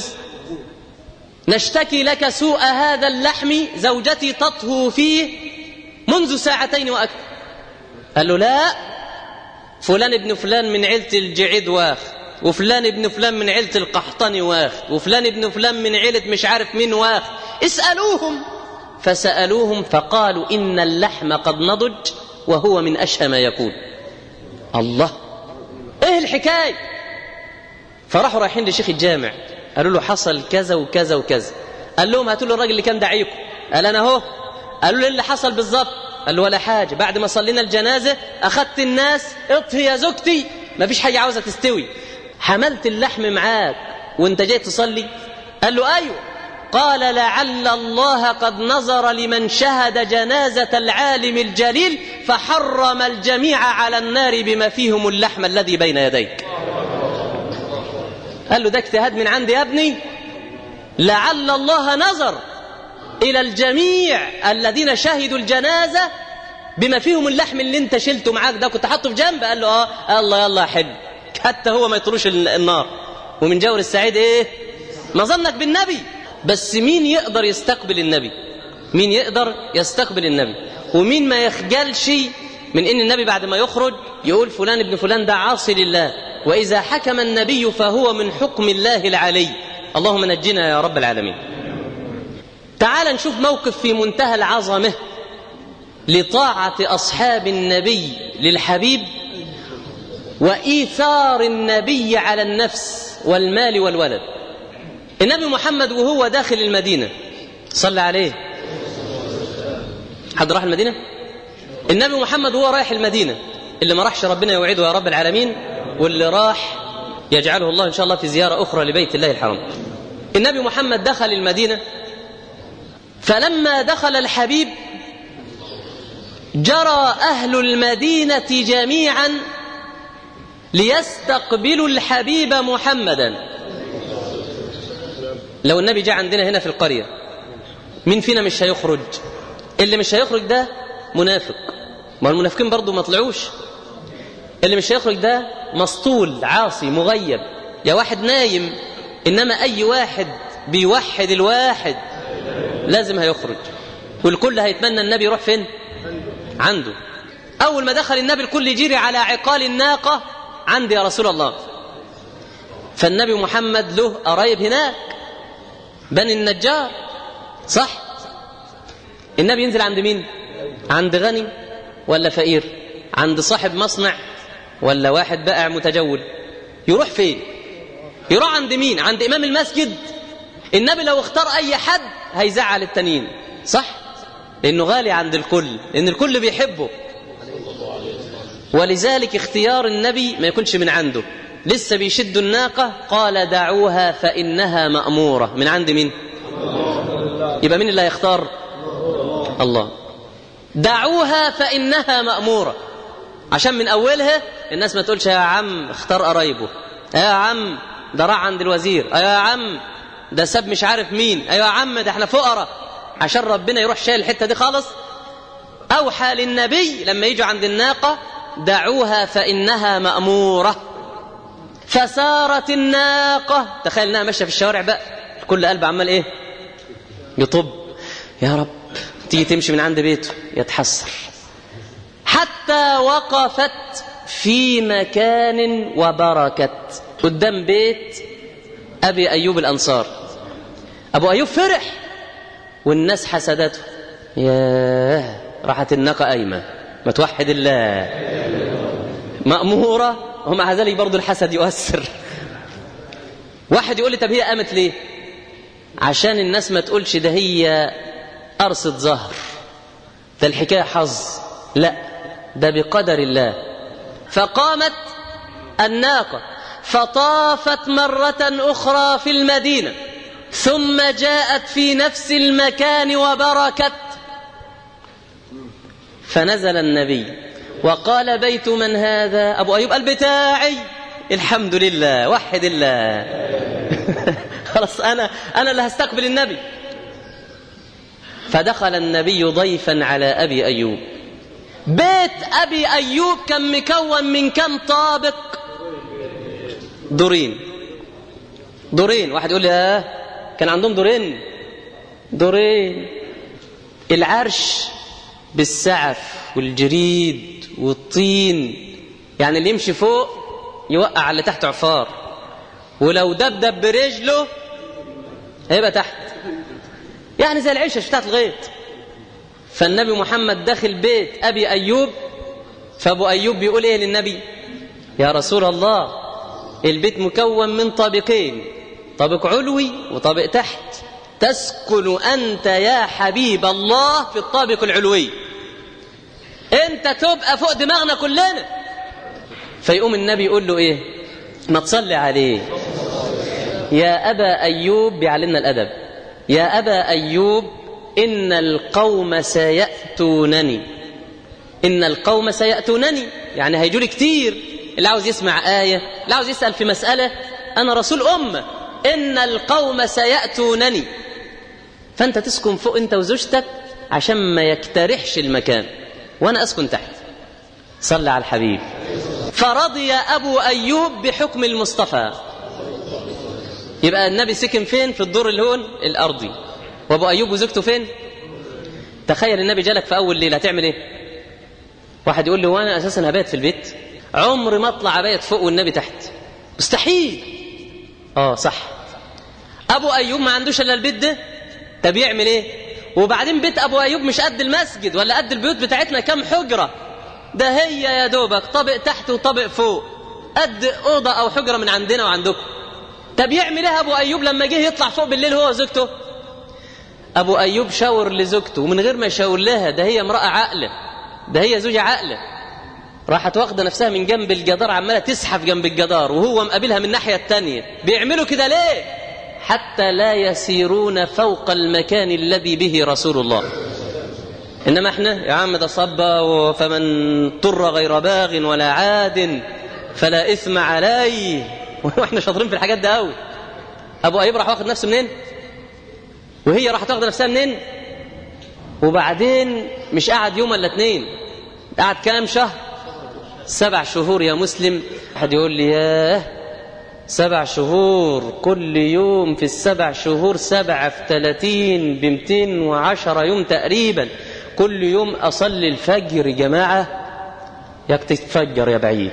نشتكي لك سوء هذا اللحم زوجتي تطهو فيه منذ ساعتين وأكثر قال له لا فلان ابن فلان من عيلة الجعيد واخ وفلان ابن فلان من عيلة القحطاني واخ وفلان ابن فلان من عيلة مش عارف مين واخ اسألوهم فسألوهم فقالوا إن اللحم قد نضج وهو من أشهى ما يكون الله ايه الحكاية فراحوا رايحين لشيخ الجامع قالوا له حصل كذا وكذا وكذا قال لهم هاتوا له الراجل اللي كان داعيكم قال انا اهو قالوا له ايه اللي حصل بالظبط قال له ولا حاجه بعد ما صلينا الجنازه اخذت الناس اطهي يا زوجتي ما فيش حاجه عاوزه تستوي حملت اللحم معاك وانت جاي تصلي قال له ايوه قال لعل الله قد نظر لمن شهد جنازة العالم الجليل فحرم الجميع على النار بما فيهم اللحم الذي بين يديك قال له ده اجتهاد من عندي يا ابني لعل الله نظر إلى الجميع الذين شهدوا الجنازة بما فيهم اللحم اللي انت شلته معاك ده كنت حاطه في جنب قال له اه الله يلا حل حتى هو ما يطروش النار ومن جور السعيد ايه ما ظنك بالنبي بس مين يقدر يستقبل النبي مين يقدر يستقبل النبي ومين ما يخجلش من ان النبي بعد ما يخرج يقول فلان ابن فلان ده عاصي لله واذا حكم النبي فهو من حكم الله العلي اللهم نجنا يا رب العالمين تعال نشوف موقف في منتهى العظمه لطاعه اصحاب النبي للحبيب وايثار النبي على النفس والمال والولد النبي محمد وهو داخل المدينه صلى عليه حد راح المدينه النبي محمد وهو رايح المدينه اللي ما راحش ربنا يوعده يا رب العالمين واللي راح يجعله الله ان شاء الله في زياره اخرى لبيت الله الحرام النبي محمد دخل المدينه فلما دخل الحبيب جرى اهل المدينه جميعا ليستقبلوا الحبيب محمدا لو النبي جاء عندنا هنا في القريه مين فينا مش هيخرج اللي مش هيخرج ده منافق ما المنافقين برضه ما طلعوش اللي مش هيخرج ده مسطول عاصي مغيب يا واحد نايم انما اي واحد بيوحد الواحد لازم هيخرج والكل هيتمنى النبي يروح فين عنده اول ما دخل النبي الكل يجري على عقال الناقه عندي يا رسول الله فالنبي محمد له قرايب هناك بني النجار صح النبي ينزل عند مين عند غني ولا فقير عند صاحب مصنع ولا واحد بائع متجول يروح فين يروح عند مين عند امام المسجد النبي لو اختار اي حد هيزعل التانيين صح لانه غالي عند الكل لان الكل بيحبه ولذلك اختيار النبي ما يكونش من عنده لسه بيشدوا الناقة قال دعوها فإنها مأمورة من عند مين يبقى مين اللي هيختار الله دعوها فإنها مأمورة عشان من أولها الناس ما تقولش يا عم اختار قرايبه يا عم ده راح عند الوزير يا عم ده ساب مش عارف مين ايوه يا عم ده احنا فقراء عشان ربنا يروح شايل الحته دي خالص اوحى للنبي لما يجوا عند الناقه دعوها فانها ماموره فسارت الناقه تخيل انها ماشيه في الشوارع بقى كل قلب عمال ايه يطب يا رب تيجي تمشي من عند بيته يتحسر حتى وقفت في مكان وبركت قدام بيت ابي ايوب الانصار ابو ايوب فرح والناس حسدته ياه راحت الناقه قايمه ما توحد الله ماموره ومع ذلك برضه الحسد يؤثر واحد يقول لي طب هي قامت ليه عشان الناس ما تقولش ده هي قرصة ظهر ده الحكاية حظ لا ده بقدر الله فقامت الناقة فطافت مرة أخرى في المدينة ثم جاءت في نفس المكان وبركت فنزل النبي وقال بيت من هذا أبو أيوب قال بتاعي الحمد لله وحد الله خلاص أنا أنا اللي هستقبل النبي فدخل النبي ضيفا على أبي أيوب بيت أبي أيوب كان مكون من كم طابق دورين دورين واحد يقول لي آه كان عندهم دورين دورين العرش بالسعف والجريد والطين يعني اللي يمشي فوق يوقع على تحت عفار ولو دبدب برجله هيبقى تحت يعني زي العيشه بتاعت الغيط فالنبي محمد داخل بيت ابي ايوب فابو ايوب بيقول ايه للنبي يا رسول الله البيت مكون من طابقين طابق علوي وطابق تحت تسكن انت يا حبيب الله في الطابق العلوي انت تبقى فوق دماغنا كلنا فيقوم النبي يقول له ايه ما تصلي عليه يا ابا ايوب بيعلمنا الادب يا ابا ايوب ان القوم سياتونني ان القوم سياتونني يعني هيجوا لي كتير اللي عاوز يسمع ايه اللي عاوز يسال في مساله انا رسول امه ان القوم سياتونني فانت تسكن فوق انت وزوجتك عشان ما يكترحش المكان وانا اسكن تحت صلى على الحبيب فرضي ابو ايوب بحكم المصطفى يبقى النبي سكن فين في الدور اللي هون الارضي وابو ايوب وزوجته فين تخيل النبي جالك في اول ليله هتعمل ايه واحد يقول لي وانا اساسا هبات في البيت عمري ما اطلع ابيت فوق والنبي تحت مستحيل اه صح ابو ايوب ما عندوش الا البيت ده طب يعمل ايه وبعدين بيت ابو ايوب مش قد المسجد ولا قد البيوت بتاعتنا كام حجره ده هي يا دوبك طابق تحت وطابق فوق قد اوضه او حجره من عندنا وعندكم طب يعمل ايه ابو ايوب لما جه يطلع فوق بالليل هو وزوجته ابو ايوب شاور لزوجته ومن غير ما يشاور لها ده هي امراه عاقله ده هي زوجه عاقله راحت واخده نفسها من جنب الجدار عماله تزحف جنب الجدار وهو مقابلها من الناحيه الثانيه بيعملوا كده ليه حتى لا يسيرون فوق المكان الذي به رسول الله انما احنا يا عم ده صبا فمن اضطر غير باغ ولا عاد فلا اثم عليه واحنا شاطرين في الحاجات ده قوي ابو ايوب راح واخد نفسه منين وهي راح تاخد نفسها منين وبعدين مش قعد يوم ولا اتنين قعد كام شهر سبع شهور يا مسلم احد يقول لي ياه سبع شهور كل يوم في السبع شهور سبعة في ثلاثين بمتين وعشرة يوم تقريبا كل يوم أصلي الفجر يا جماعة ياك تتفجر يا بعيد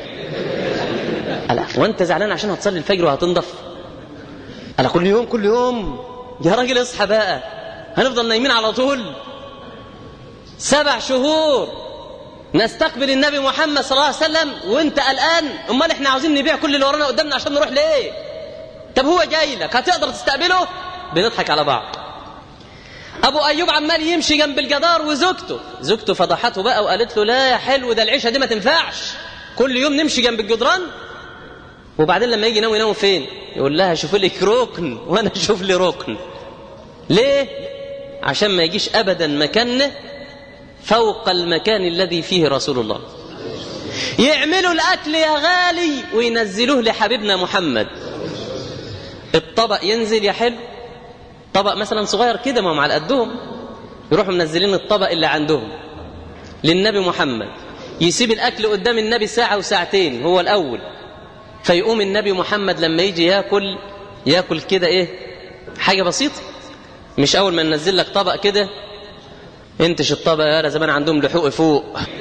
ألا وانت زعلان عشان هتصلي الفجر وهتنضف ألا كل يوم كل يوم يا راجل اصحى بقى هنفضل نايمين على طول سبع شهور نستقبل النبي محمد صلى الله عليه وسلم وانت قلقان امال احنا عاوزين نبيع كل اللي ورانا قدامنا عشان نروح ليه طب هو جاي لك هتقدر تستقبله بنضحك على بعض ابو ايوب عمال يمشي جنب الجدار وزوجته زوجته فضحته بقى وقالت له لا يا حلو ده العيشه دي ما تنفعش كل يوم نمشي جنب الجدران وبعدين لما يجي ينام ينام فين يقول لها شوف لك ركن وانا اشوف لي ركن ليه عشان ما يجيش ابدا مكانه فوق المكان الذي فيه رسول الله يعملوا الاكل يا غالي وينزلوه لحبيبنا محمد الطبق ينزل يا حلو طبق مثلا صغير كده ما هم على قدهم يروحوا منزلين الطبق اللي عندهم للنبي محمد يسيب الاكل قدام النبي ساعه وساعتين هو الاول فيقوم النبي محمد لما يجي ياكل ياكل كده ايه حاجه بسيطه مش اول ما ننزل لك طبق كده انتش الطبق يا زمان عندهم لحوق فوق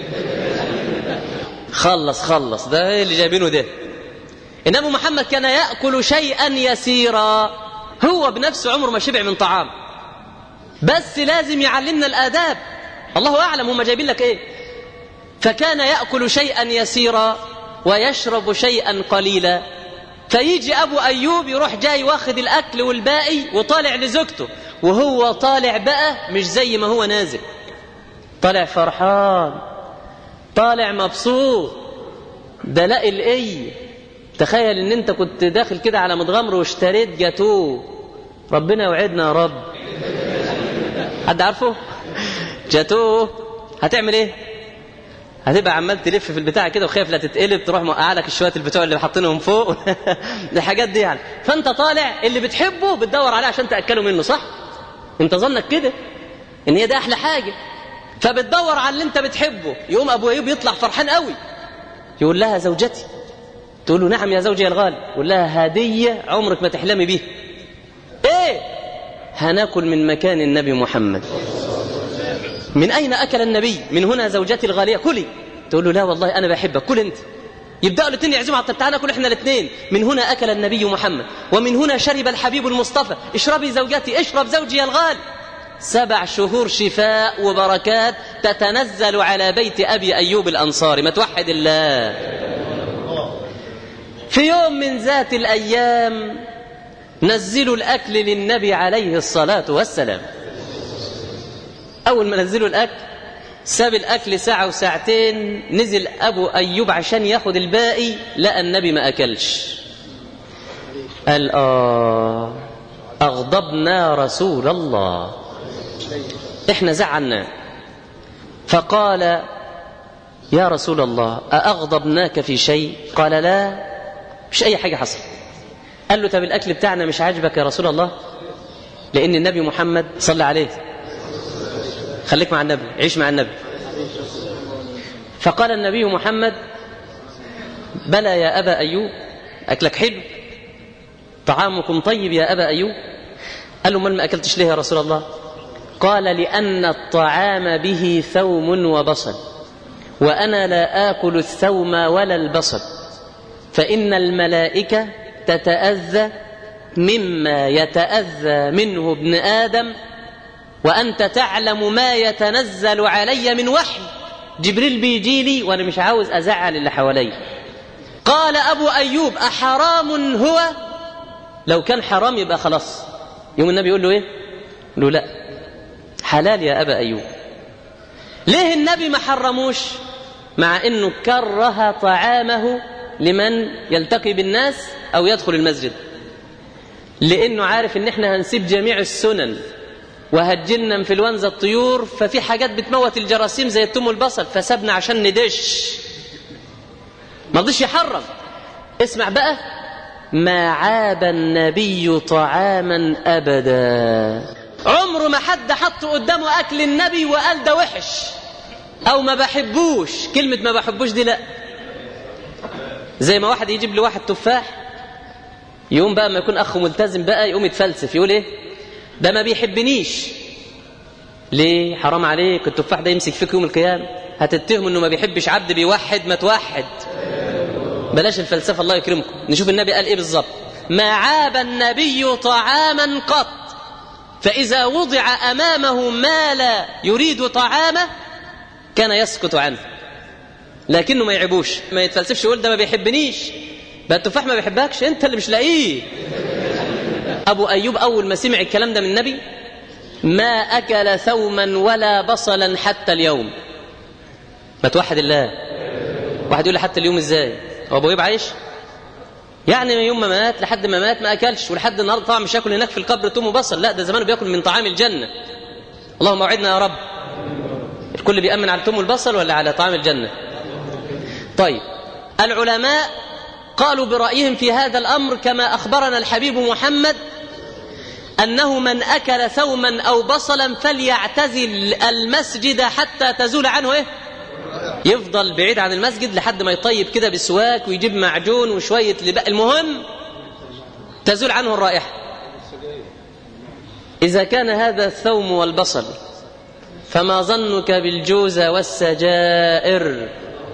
خلص خلص ده ايه اللي جايبينه ده النبي محمد كان ياكل شيئا يسيرا هو بنفسه عمره ما شبع من طعام بس لازم يعلمنا الاداب الله اعلم هم جايبين لك ايه فكان ياكل شيئا يسيرا ويشرب شيئا قليلا فيجي ابو ايوب يروح جاي واخد الاكل والباقي وطالع لزوجته وهو طالع بقى مش زي ما هو نازل طالع فرحان طالع مبسوط ده لا الايه تخيل ان انت كنت داخل كده على متغمر واشتريت جاتوه ربنا يوعدنا يا رب حد عارفه جاتوه هتعمل ايه هتبقى عمال تلف في البتاع كده وخايف لا تتقلب تروح موقع لك شويه البتوع اللي حاطينهم فوق الحاجات دي يعني فانت طالع اللي بتحبه بتدور عليه عشان تاكله منه صح انت ظنك كده ان هي ده احلى حاجه فبتدور على اللي انت بتحبه يقوم ابو ايوب يطلع فرحان قوي يقول لها زوجتي تقول له نعم يا زوجي الغالي يقول لها هديه عمرك ما تحلمي بيها ايه هناكل من مكان النبي محمد من أين أكل النبي من هنا زوجتي الغالية كلي تقول له لا والله أنا بحبك كل أنت يبدأوا الاثنين يعزموا على تعالى كل احنا الاثنين من هنا أكل النبي محمد ومن هنا شرب الحبيب المصطفى اشربي زوجتي اشرب زوجي الغالي سبع شهور شفاء وبركات تتنزل على بيت أبي أيوب الأنصاري ما توحد الله في يوم من ذات الأيام نزلوا الأكل للنبي عليه الصلاة والسلام أول ما نزلوا الأكل ساب الأكل ساعة وساعتين نزل أبو أيوب عشان ياخد الباقي لقى النبي ما أكلش قال آه أغضبنا رسول الله إحنا زعلنا فقال يا رسول الله أأغضبناك في شيء قال لا مش أي حاجة حصل قال له طب الأكل بتاعنا مش عاجبك يا رسول الله لأن النبي محمد صلى عليه خليك مع النبي عيش مع النبي فقال النبي محمد بلى يا أبا أيوب أكلك حلو طعامكم طيب يا أبا أيوب قال له ما أكلتش ليه يا رسول الله قال لأن الطعام به ثوم وبصل وأنا لا آكل الثوم ولا البصل فإن الملائكة تتأذى مما يتأذى منه ابن آدم وأنت تعلم ما يتنزل علي من وحي جبريل بيجي لي وأنا مش عاوز أزعل اللي حواليا قال أبو أيوب أحرام هو لو كان حرام يبقى خلاص يوم النبي يقول له إيه يقول له لا حلال يا أبا أيوب ليه النبي ما حرموش مع أنه كره طعامه لمن يلتقي بالناس أو يدخل المسجد لأنه عارف أن احنا هنسيب جميع السنن وهجلنا انفلونزا الطيور ففي حاجات بتموت الجراثيم زي التوم والبصل فسابنا عشان ندش ما رضيش يحرم اسمع بقى ما عاب النبي طعاما ابدا عمره ما حد حط قدامه اكل النبي وقال ده وحش او ما بحبوش كلمه ما بحبوش دي لا زي ما واحد يجيب لواحد تفاح يقوم بقى ما يكون اخ ملتزم بقى يقوم يتفلسف يقول ايه ده ما بيحبنيش ليه حرام عليك التفاح ده يمسك فيك يوم القيامة هتتهم انه ما بيحبش عبد بيوحد ما توحد بلاش الفلسفة الله يكرمكم نشوف النبي قال ايه بالظبط ما عاب النبي طعاما قط فإذا وضع أمامه ما لا يريد طعامه كان يسكت عنه لكنه ما يعيبوش ما يتفلسفش يقول ده ما بيحبنيش بقى التفاح ما بيحبكش انت اللي مش لاقيه ابو ايوب اول ما سمع الكلام ده من النبي ما اكل ثوما ولا بصلا حتى اليوم ما توحد الله واحد يقول لي حتى اليوم ازاي هو ابو ايوب عايش يعني من يوم ما مات لحد ما مات ما اكلش ولحد النهارده طبعا مش ياكل هناك في القبر توم وبصل لا ده زمانه بياكل من طعام الجنه اللهم اوعدنا يا رب الكل بيامن على التوم والبصل ولا على طعام الجنه طيب العلماء قالوا برايهم في هذا الامر كما اخبرنا الحبيب محمد انه من اكل ثوما او بصلا فليعتزل المسجد حتى تزول عنه ايه يفضل بعيد عن المسجد لحد ما يطيب كده بسواك ويجيب معجون وشويه لباء المهم تزول عنه الرائحه اذا كان هذا الثوم والبصل فما ظنك بالجوزة والسجائر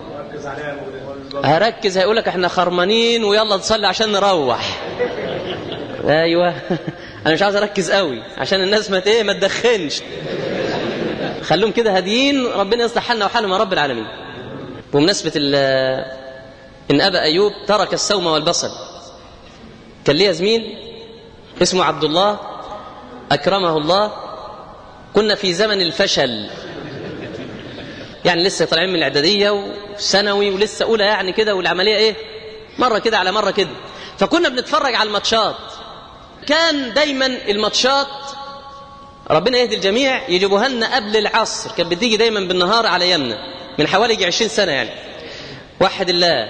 هركز هيقول لك احنا خرمانين ويلا نصلي عشان نروح ايوه انا مش عايز اركز قوي عشان الناس ما ايه ما تدخنش خلوهم كده هاديين ربنا يصلح حالنا وحالهم يا رب العالمين بمناسبة إن أبا أيوب ترك السوم والبصل كان ليه زميل اسمه عبد الله أكرمه الله كنا في زمن الفشل يعني لسه طالعين من الإعدادية وثانوي ولسه أولى يعني كده والعملية إيه مرة كده على مرة كده فكنا بنتفرج على الماتشات كان دايما الماتشات ربنا يهدي الجميع يجيبوها لنا قبل العصر كانت بتيجي دايما بالنهار على يمنا من حوالي 20 سنه يعني وحد الله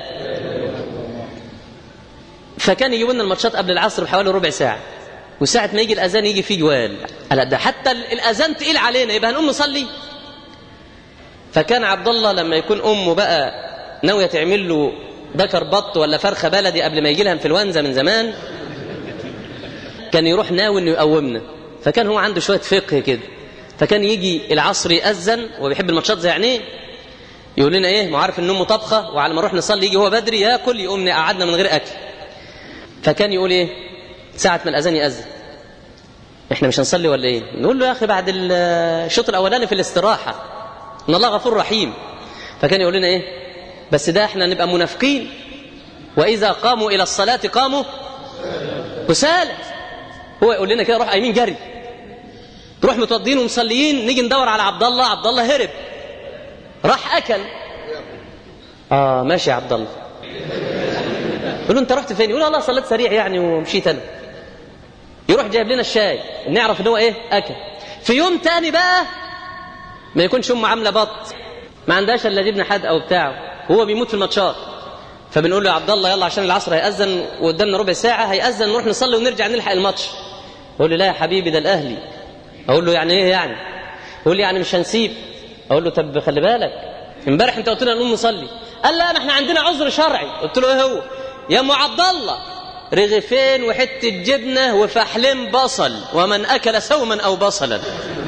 فكان يجيبوا لنا الماتشات قبل العصر بحوالي ربع ساعه وساعة ما يجي الأذان يجي فيه جوال قال ده حتى الأذان تقيل علينا يبقى هنقوم نصلي فكان عبد الله لما يكون أمه بقى ناوية تعمل له ذكر بط ولا فرخة بلدي قبل ما يجي لها انفلونزا من زمان كان يروح ناوي انه يقومنا فكان هو عنده شويه فقه كده فكان يجي العصر يأذن وبيحب الماتشات زي عينيه يقول لنا ايه ما عارف ان امه طبخه وعلى ما نروح نصلي يجي هو بدري ياكل يقوم قعدنا من غير اكل فكان يقول ايه ساعه ما الاذان يأذن احنا مش هنصلي ولا ايه نقول له يا اخي بعد الشوط الاولاني في الاستراحه ان الله غفور رحيم فكان يقول لنا ايه بس ده احنا نبقى منافقين واذا قاموا الى الصلاه قاموا كسالى هو يقول لنا كده روح قايمين جري تروح متوضين ومصليين نيجي ندور على عبد الله عبد الله هرب راح اكل اه ماشي يا عبد الله يقول له انت رحت فين يقول الله صليت سريع يعني ومشيت انا يروح جايب لنا الشاي نعرف ان هو ايه اكل في يوم تاني بقى ما يكونش امه عامله بط ما عندهاش الا جبنه حد او بتاعه هو بيموت في الماتشات فبنقول له يا عبد الله يلا عشان العصر هيأذن وقدامنا ربع ساعة هيأذن نروح نصلي ونرجع نلحق الماتش يقول لي لا يا حبيبي ده الأهلي أقول له يعني إيه يعني يقول لي يعني مش هنسيب أقول له طب خلي بالك امبارح أنت قلت لنا نقوم نصلي قال لا ما احنا عندنا عذر شرعي قلت له إيه هو يا أم عبد الله رغيفين وحتة جبنة وفحلين بصل ومن أكل سوما أو بصلا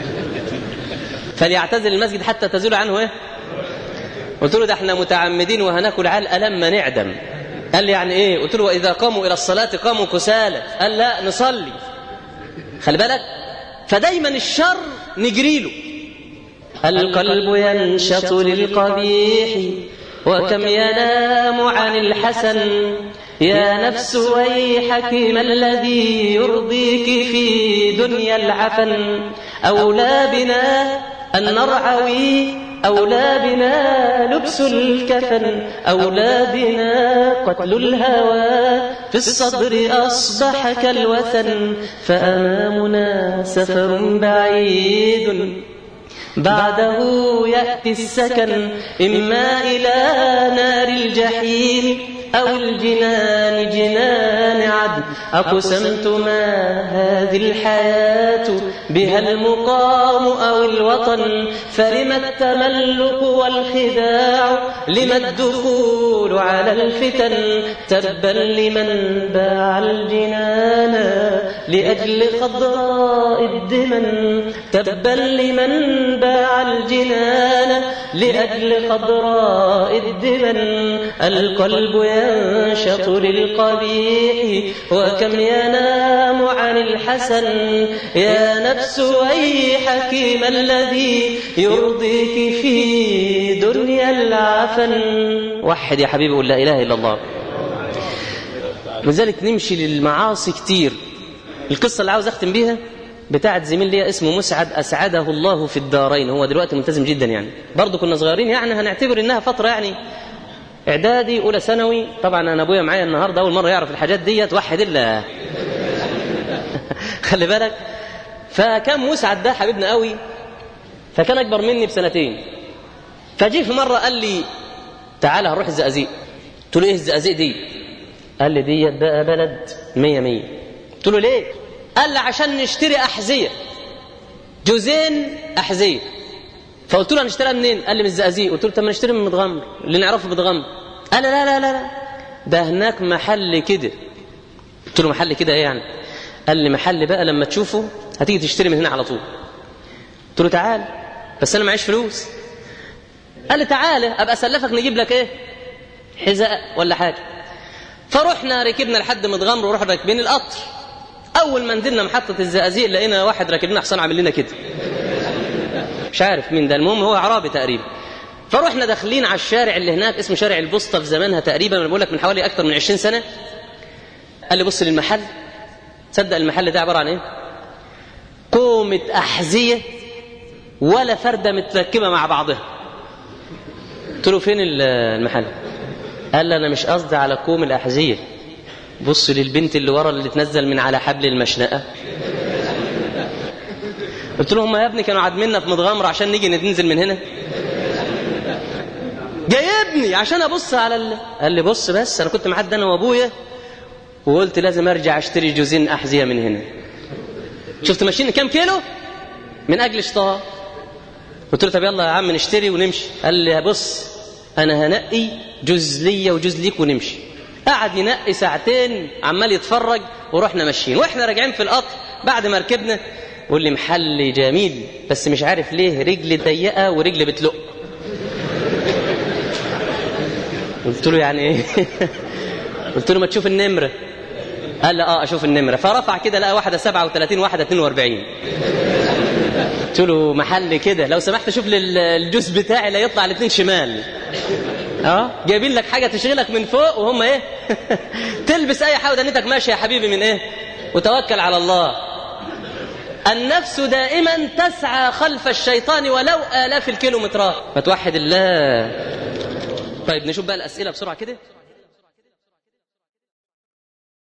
فليعتزل المسجد حتى تزول عنه إيه قلت له ده احنا متعمدين وهناكل علقه لما نعدم قال لي يعني ايه قلت له واذا قاموا الى الصلاه قاموا كسالى قال لا نصلي خلي بالك فدايما الشر نجري له القلب ينشط للقبيح وكم ينام عن الحسن يا نفس ويحك ما الذي يرضيك في دنيا العفن أولى بنا أن نرعوي أولى بنا لبس الكفن أولى بنا قتل الهوى في الصدر أصبح كالوثن فأمامنا سفر بعيد بعده يأتي السكن إما إلى نار الجحيم أو الجنان جنان عدن أقسمت ما هذه الحياة بها المقام أو الوطن فلم التملك والخداع لم الدخول على الفتن تبا لمن باع الجنان لأجل خضراء الدمن تبا لمن باع الجنان لأجل خضراء الدمن القلب ينشط للقبيح وكم ينام عن الحسن يا نفس ويحك ما الذي يرضيك في دنيا العفن وحد يا حبيبي قل لا إله إلا الله لذلك نمشي للمعاصي كتير القصة اللي عاوز أختم بيها بتاعت زميل ليا اسمه مسعد أسعده الله في الدارين هو دلوقتي ملتزم جدا يعني برضه كنا صغيرين يعني هنعتبر إنها فترة يعني إعدادي أولى ثانوي طبعا أنا أبويا معايا النهاردة أول مرة يعرف الحاجات دي توحد الله خلي بالك فكان مسعد ده حبيبنا قوي فكان أكبر مني بسنتين فجي في مرة قال لي تعالى هنروح الزقازيق قلت له إيه الزقازيق دي قال لي ديت بقى بلد مية مية قلت له ليه قال لي عشان نشتري أحذية جوزين أحذية فقلت له هنشتريها منين قال لي من الزقازيق قلت له طب ما نشتري من متغمر اللي نعرفه متغمر قال لا لا لا لا ده هناك محل كده قلت له محل كده ايه يعني قال لي محل بقى لما تشوفه هتيجي تشتري من هنا على طول قلت له تعال بس انا معيش فلوس قال لي تعالى ابقى اسلفك نجيب لك ايه حذاء ولا حاجه فرحنا ركبنا لحد متغمر ورحنا راكبين القطر اول ما نزلنا محطه الزقازيق لقينا واحد راكب لنا حصان عامل لنا كده مش عارف مين ده المهم هو اعرابي تقريبا فرحنا داخلين على الشارع اللي هناك اسمه شارع البسطه في زمانها تقريبا انا بقول لك من حوالي اكثر من 20 سنه قال لي بص للمحل تصدق المحل ده عباره عن ايه كومه احذيه ولا فرده متركبه مع بعضها قلت له فين المحل قال لي انا مش قصدي على كوم الاحذيه بص للبنت اللي ورا اللي تنزل من على حبل المشنقه قلت له هم يا ابني كانوا عادميننا في متغمر عشان نيجي ننزل من هنا جايبني عشان ابص على ال... قال لي بص بس انا كنت معدي انا وابويا وقلت لازم ارجع اشتري جوزين احذيه من هنا شفت ماشيين كام كيلو من اجل شطار قلت له طب يلا يا عم نشتري ونمشي قال لي بص انا هنقي جوز ليا وجوز ليك ونمشي قعد ينقي ساعتين عمال يتفرج ورحنا ماشيين واحنا راجعين في القطر بعد ما ركبنا يقول لي محل جميل بس مش عارف ليه رجل ضيقه ورجل بتلق قلت له يعني ايه قلت له ما تشوف النمره قال لي اه اشوف النمره فرفع كده لقى واحده 37 واحده 42 قلت له محل كده لو سمحت شوف لي الجوز بتاعي لا يطلع الاثنين شمال اه جايبين لك حاجه تشغلك من فوق وهم ايه تلبس اي حاجه دنيتك ماشي يا حبيبي من ايه وتوكل على الله النفس دائما تسعى خلف الشيطان ولو آلاف الكيلومترات فتوحد الله طيب نشوف بقى الأسئلة بسرعة كده